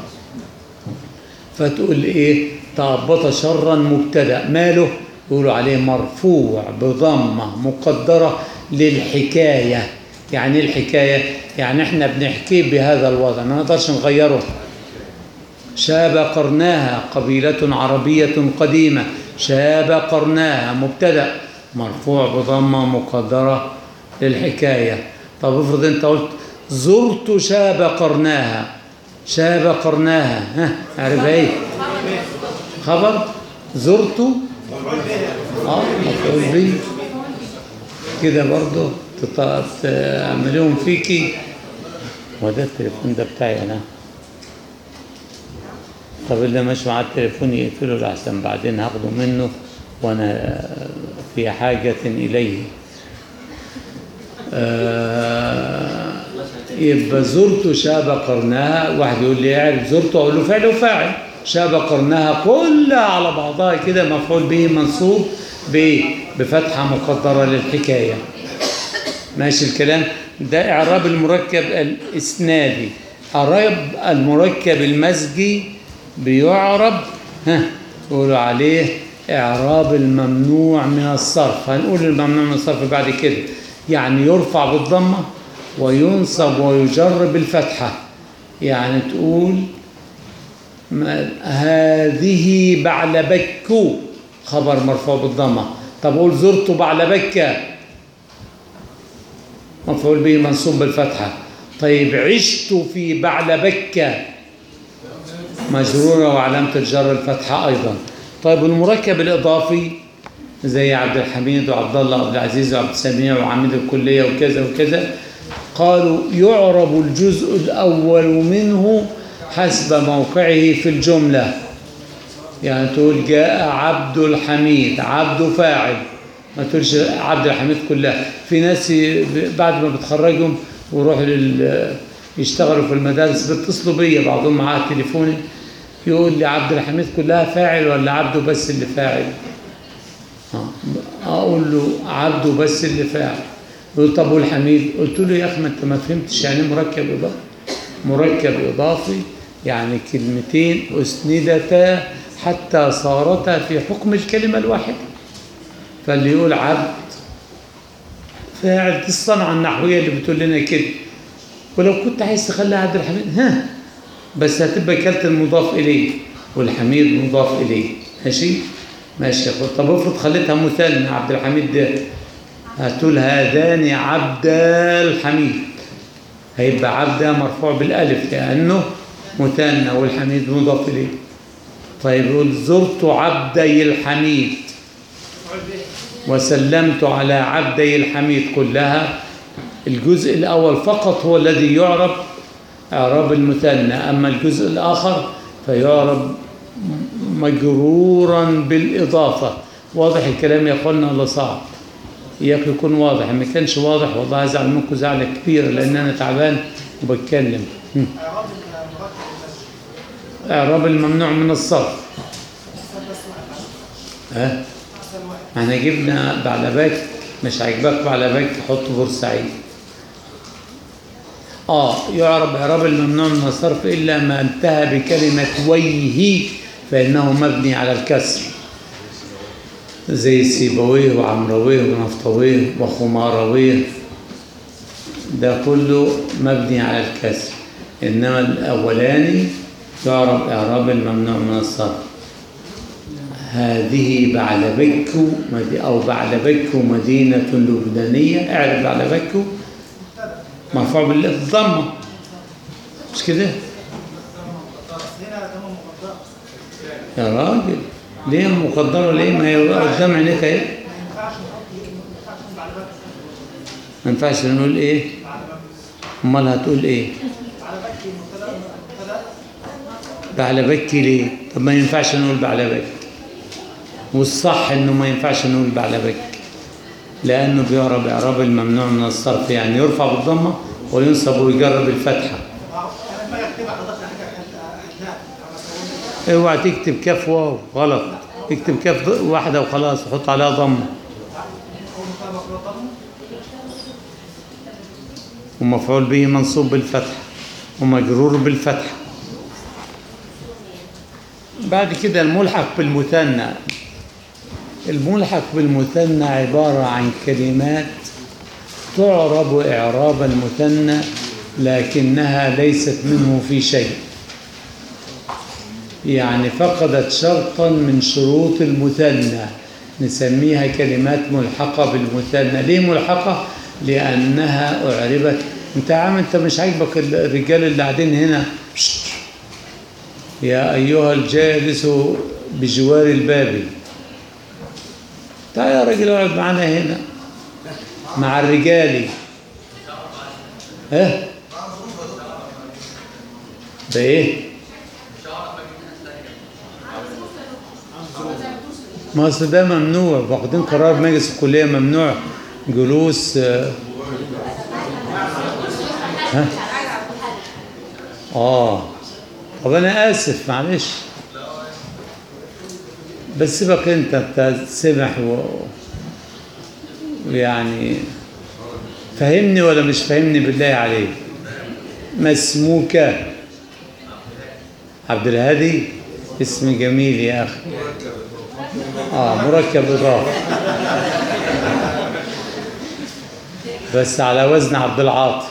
فتقول ايه تأبط شرا مبتدا ماله يقولوا عليه مرفوع بضمه مقدره للحكايه يعني ايه الحكايه يعني احنا بنحكي بهذا الوضع ما نقدرش نغيره شاب قرناها قبيلة عربية قديمة شاب قرناها مبتدأ مرفوع بضمة مقدرة للحكاية طب افرض انت قلت زرت شاب قرناها شاب قرناها ها عارف ايه خبر زرت اه مفعول به كده برضه تط- تعملوهم فيكي وده التليفون ده بتاعي انا طب اللي مش معاه التليفون يقفله لحسن بعدين هاخده منه وانا في حاجة اليه آه يبقى زرت شاب قرناها واحد يقول لي اعرف زرت اقول له فعل وفاعل شاب قرنها كلها على بعضها كده مفعول به منصوب بإيه؟ بفتحة مقدرة للحكاية ماشي الكلام ده إعراب المركب الإسنادي إعراب المركب المزجي بيعرب ها تقولوا عليه إعراب الممنوع من الصرف هنقول الممنوع من الصرف بعد كده يعني يرفع بالضمة وينصب ويجر بالفتحة يعني تقول ما- هذه بعلبك خبر مرفوع بالضمة طب قول زرت بعلبك مفعول به منصوب بالفتحة طيب عشت في بعلبك مجرورة وعلامة الجر الفتحة أيضا طيب المركب الإضافي زي عبد الحميد وعبد الله وعبد العزيز وعبد السميع وعميد الكلية وكذا وكذا قالوا يعرب الجزء الأول منه حسب موقعه في الجملة يعني تقول جاء عبد الحميد عبد فاعل ما تقولش عبد الحميد كلها في ناس ي- بعد ما بتخرجهم ويروحوا لل يشتغلوا في المدارس بيتصلوا بيا بعضهم معاه تليفوني يقول لي عبد الحميد كلها فاعل ولا عبده بس اللي فاعل آه. اقول له عبده بس اللي فاعل يقول طب والحميد قلت له يا اخي ما انت ما فهمتش يعني إيه مركب اضافي مركب اضافي يعني كلمتين اسندتا حتى صارتا في حكم الكلمه الواحده فاللي يقول عبد فاعل دي الصنعه النحويه اللي بتقول لنا كده ولو كنت عايز تخليها عبد الحميد ها بس هتبقى كلت المضاف اليه والحميد مضاف اليه ماشي ماشي يا اخويا طب افرض خليتها مثنى عبد الحميد ده هتقول هذان عبد الحميد هيبقى عبد مرفوع بالالف لانه مثنى والحميد مضاف اليه طيب يقول زرت عبدي الحميد وسلمت على عبدي الحميد كلها الجزء الأول فقط هو الذي يعرب إعراب المثنى أما الجزء الآخر فيعرب مجرورا بالإضافة واضح الكلام يا أخوانا ولا صعب؟ إياك يكون واضح ما كانش واضح والله هزعل منكم زعلة كبيرة لأن أنا تعبان وبتكلم هم. اعراب المركب المسجد إعراب الممنوع من الصرف احسن بس واحد ها احسن واحد احنا جبنا بعلبك مش عاجبك بعلبك حط بورسعيد اه يعرب اعراب الممنوع من الصرف الا ما انتهى بكلمه ويه فانه مبني على الكسر زي سيبويه وعمرويه ونفطويه وخمارويه ده كله مبني على الكسر انما الاولاني يعرب اعراب الممنوع من الصرف هذه بعلبك مد- أو بعلبك مدينة لبنانية اعرف بعلبك مرفوع بالضمة مش كده هنا تمام مقدرة يا راجل ليه مقدرة ليه ما هي قدام عينيك اهي ما ينفعش نحط ما ينفعش نقول على بك ما ينفعش نقول ايه امال هتقول ايه على بك مبتدا مبتدا بعلبك ليه طب ما ينفعش نقول بعلبك والصح انه ما ينفعش نقول بعلبك لانه بيعرب اعراب الممنوع من الصرف يعني يرفع بالضمه وينصب ويجر بالفتحه انا ما اكتبها حضرتك حاجه احلام اما اوعى تكتب كاف واو غلط اكتب كاف ض- واحده وخلاص وحط عليها ضمه او مطابق وطن ومفعول به منصوب بالفتحه ومجرور بالفتحه بعد كده الملحق بالمثنى الملحق بالمثنى عبارة عن كلمات تعرب إعراب المثنى لكنها ليست منه في شيء يعني فقدت شرطا من شروط المثنى نسميها كلمات ملحقة بالمثنى ليه ملحقة؟ لأنها أعربت أنت عام أنت مش عاجبك الرجال اللي قاعدين هنا شت. يا أيها الجالس بجوار الباب تعال يا راجل اقعد معانا هنا مع الرجال ها ده ايه ما اصل ده ممنوع واخدين قرار مجلس الكليه ممنوع جلوس آه، ها اه طب انا اسف معلش بس سيبك انت انت سمح و... ويعني فهمني ولا مش فهمني بالله عليك ما اسمك عبد الهادي اسم جميل يا اخي اه مركب اضافي بس على وزن عبد العاطي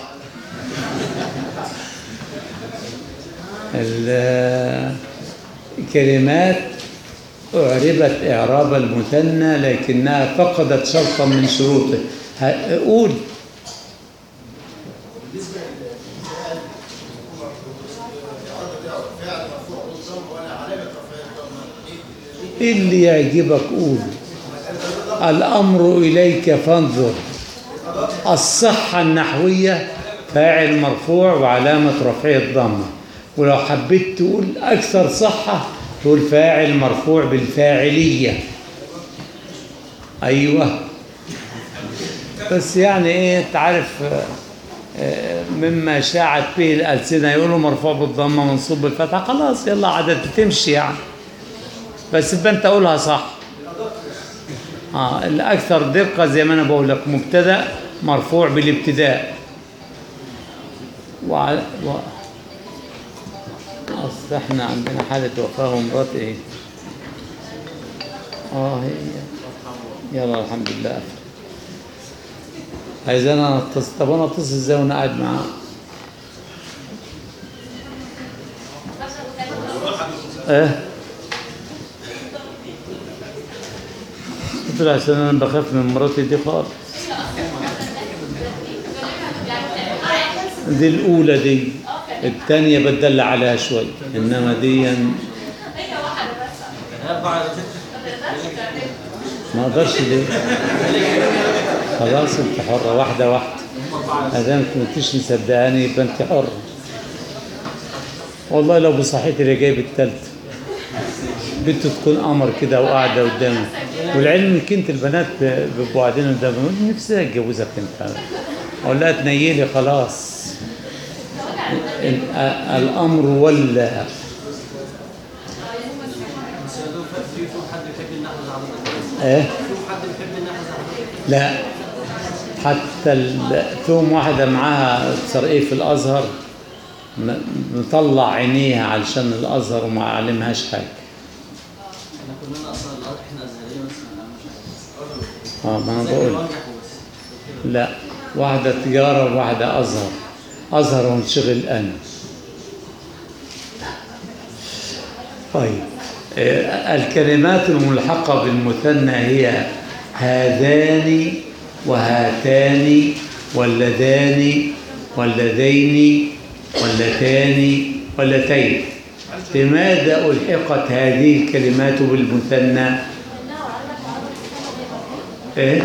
ال- الكلمات أعربت إعراب المثنى لكنها فقدت شرطا من شروطه ه- قول إيه اللي يعجبك قول الأمر إليك فانظر الصحة النحوية فاعل مرفوع وعلامة رفعه الضمة ولو حبيت تقول أكثر صحة تقول فاعل مرفوع بالفاعلية أيوة بس يعني إيه تعرف آه، آه، مما شاعت به الألسنة يقولوا مرفوع بالضمة منصوب بالفتحة خلاص يلا عادة تمشي يعني بس يبقى أنت قولها صح اه الاكثر دقه زي ما انا بقول لك مبتدا مرفوع بالابتداء وع... و... اصل احنا عندنا حاله وفاه ومرات ايه اه هي يلا الحمد لله عايز انا اتصل طب انا اتصل ازاي وانا قاعد معاه ايه قلت له عشان انا بخاف من مراتي دي خالص دي الاولى دي الثانيه بتدلع عليها شوي انما دي اربعة ما اقدرش ليه خلاص انت حره واحده واحده اذا ما كنتيش مصدقاني يبقى انت حره والله لو بصحتي اللي جايب التالتة بنت تكون قمر كده وقاعده قدامي والعلم انك انت البنات بيبقوا قاعدين قدامي يقول نفسي اتجوزك انت اقول لها تنيلي خلاص ال- الامر ولا بس يا دوب في في حد بيحب النحو زي حضرتك ايه في حد بيحب النحو زي حضرتك لا حتى ال- فيهم واحدة معاها ايه في الأزهر م- مطلع عينيها علشان الأزهر وما علمهاش حاجة احنا كلنا اصلا احنا ازهريين بس ما نعملش حاجه اه ما أنا زي بقول الوجه بس لا واحدة تجارة وواحدة أزهر أزهر وانشغل أنا طيب آه، الكلمات الملحقة بالمثنى هي هذان وهاتان واللذان واللذين واللتان واللتين لماذا ألحقت هذه الكلمات بالمثنى؟ إيه؟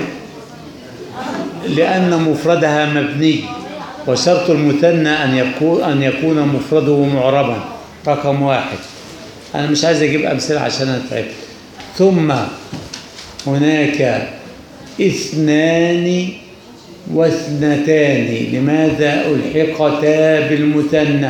لأن مفردها مبني وشرط المثنى أن يكون أن يكون مفرده معربا رقم واحد أنا مش عايز أجيب أمثلة عشان أنا تعبت ثم هناك اثنان واثنتان لماذا ألحقتا بالمثنى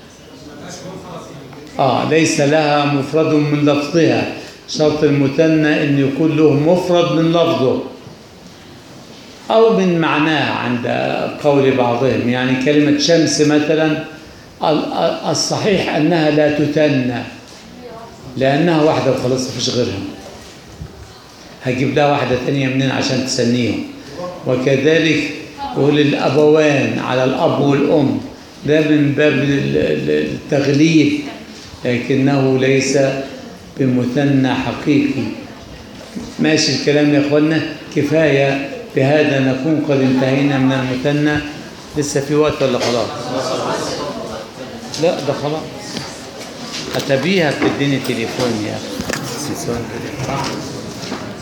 آه ليس لها مفرد من لفظها شرط المثنى أن يكون له مفرد من لفظه أو من معناه عند قول بعضهم يعني كلمة شمس مثلا ال- ال- الصحيح أنها لا تثنى لأنها واحدة وخلاص مفيش غيرها هجيب لها واحدة تانية منين عشان تسنيهم وكذلك يقول الأبوان على الأب والأم ده من باب ال- ال- التغليب لكنه ليس بمثنى حقيقي ماشي الكلام يا اخوانا كفايه بهذا نكون قد انتهينا من المثنى لسه في وقت ولا خلاص لا ده خلاص هتبيها بتديني تليفون يا اخي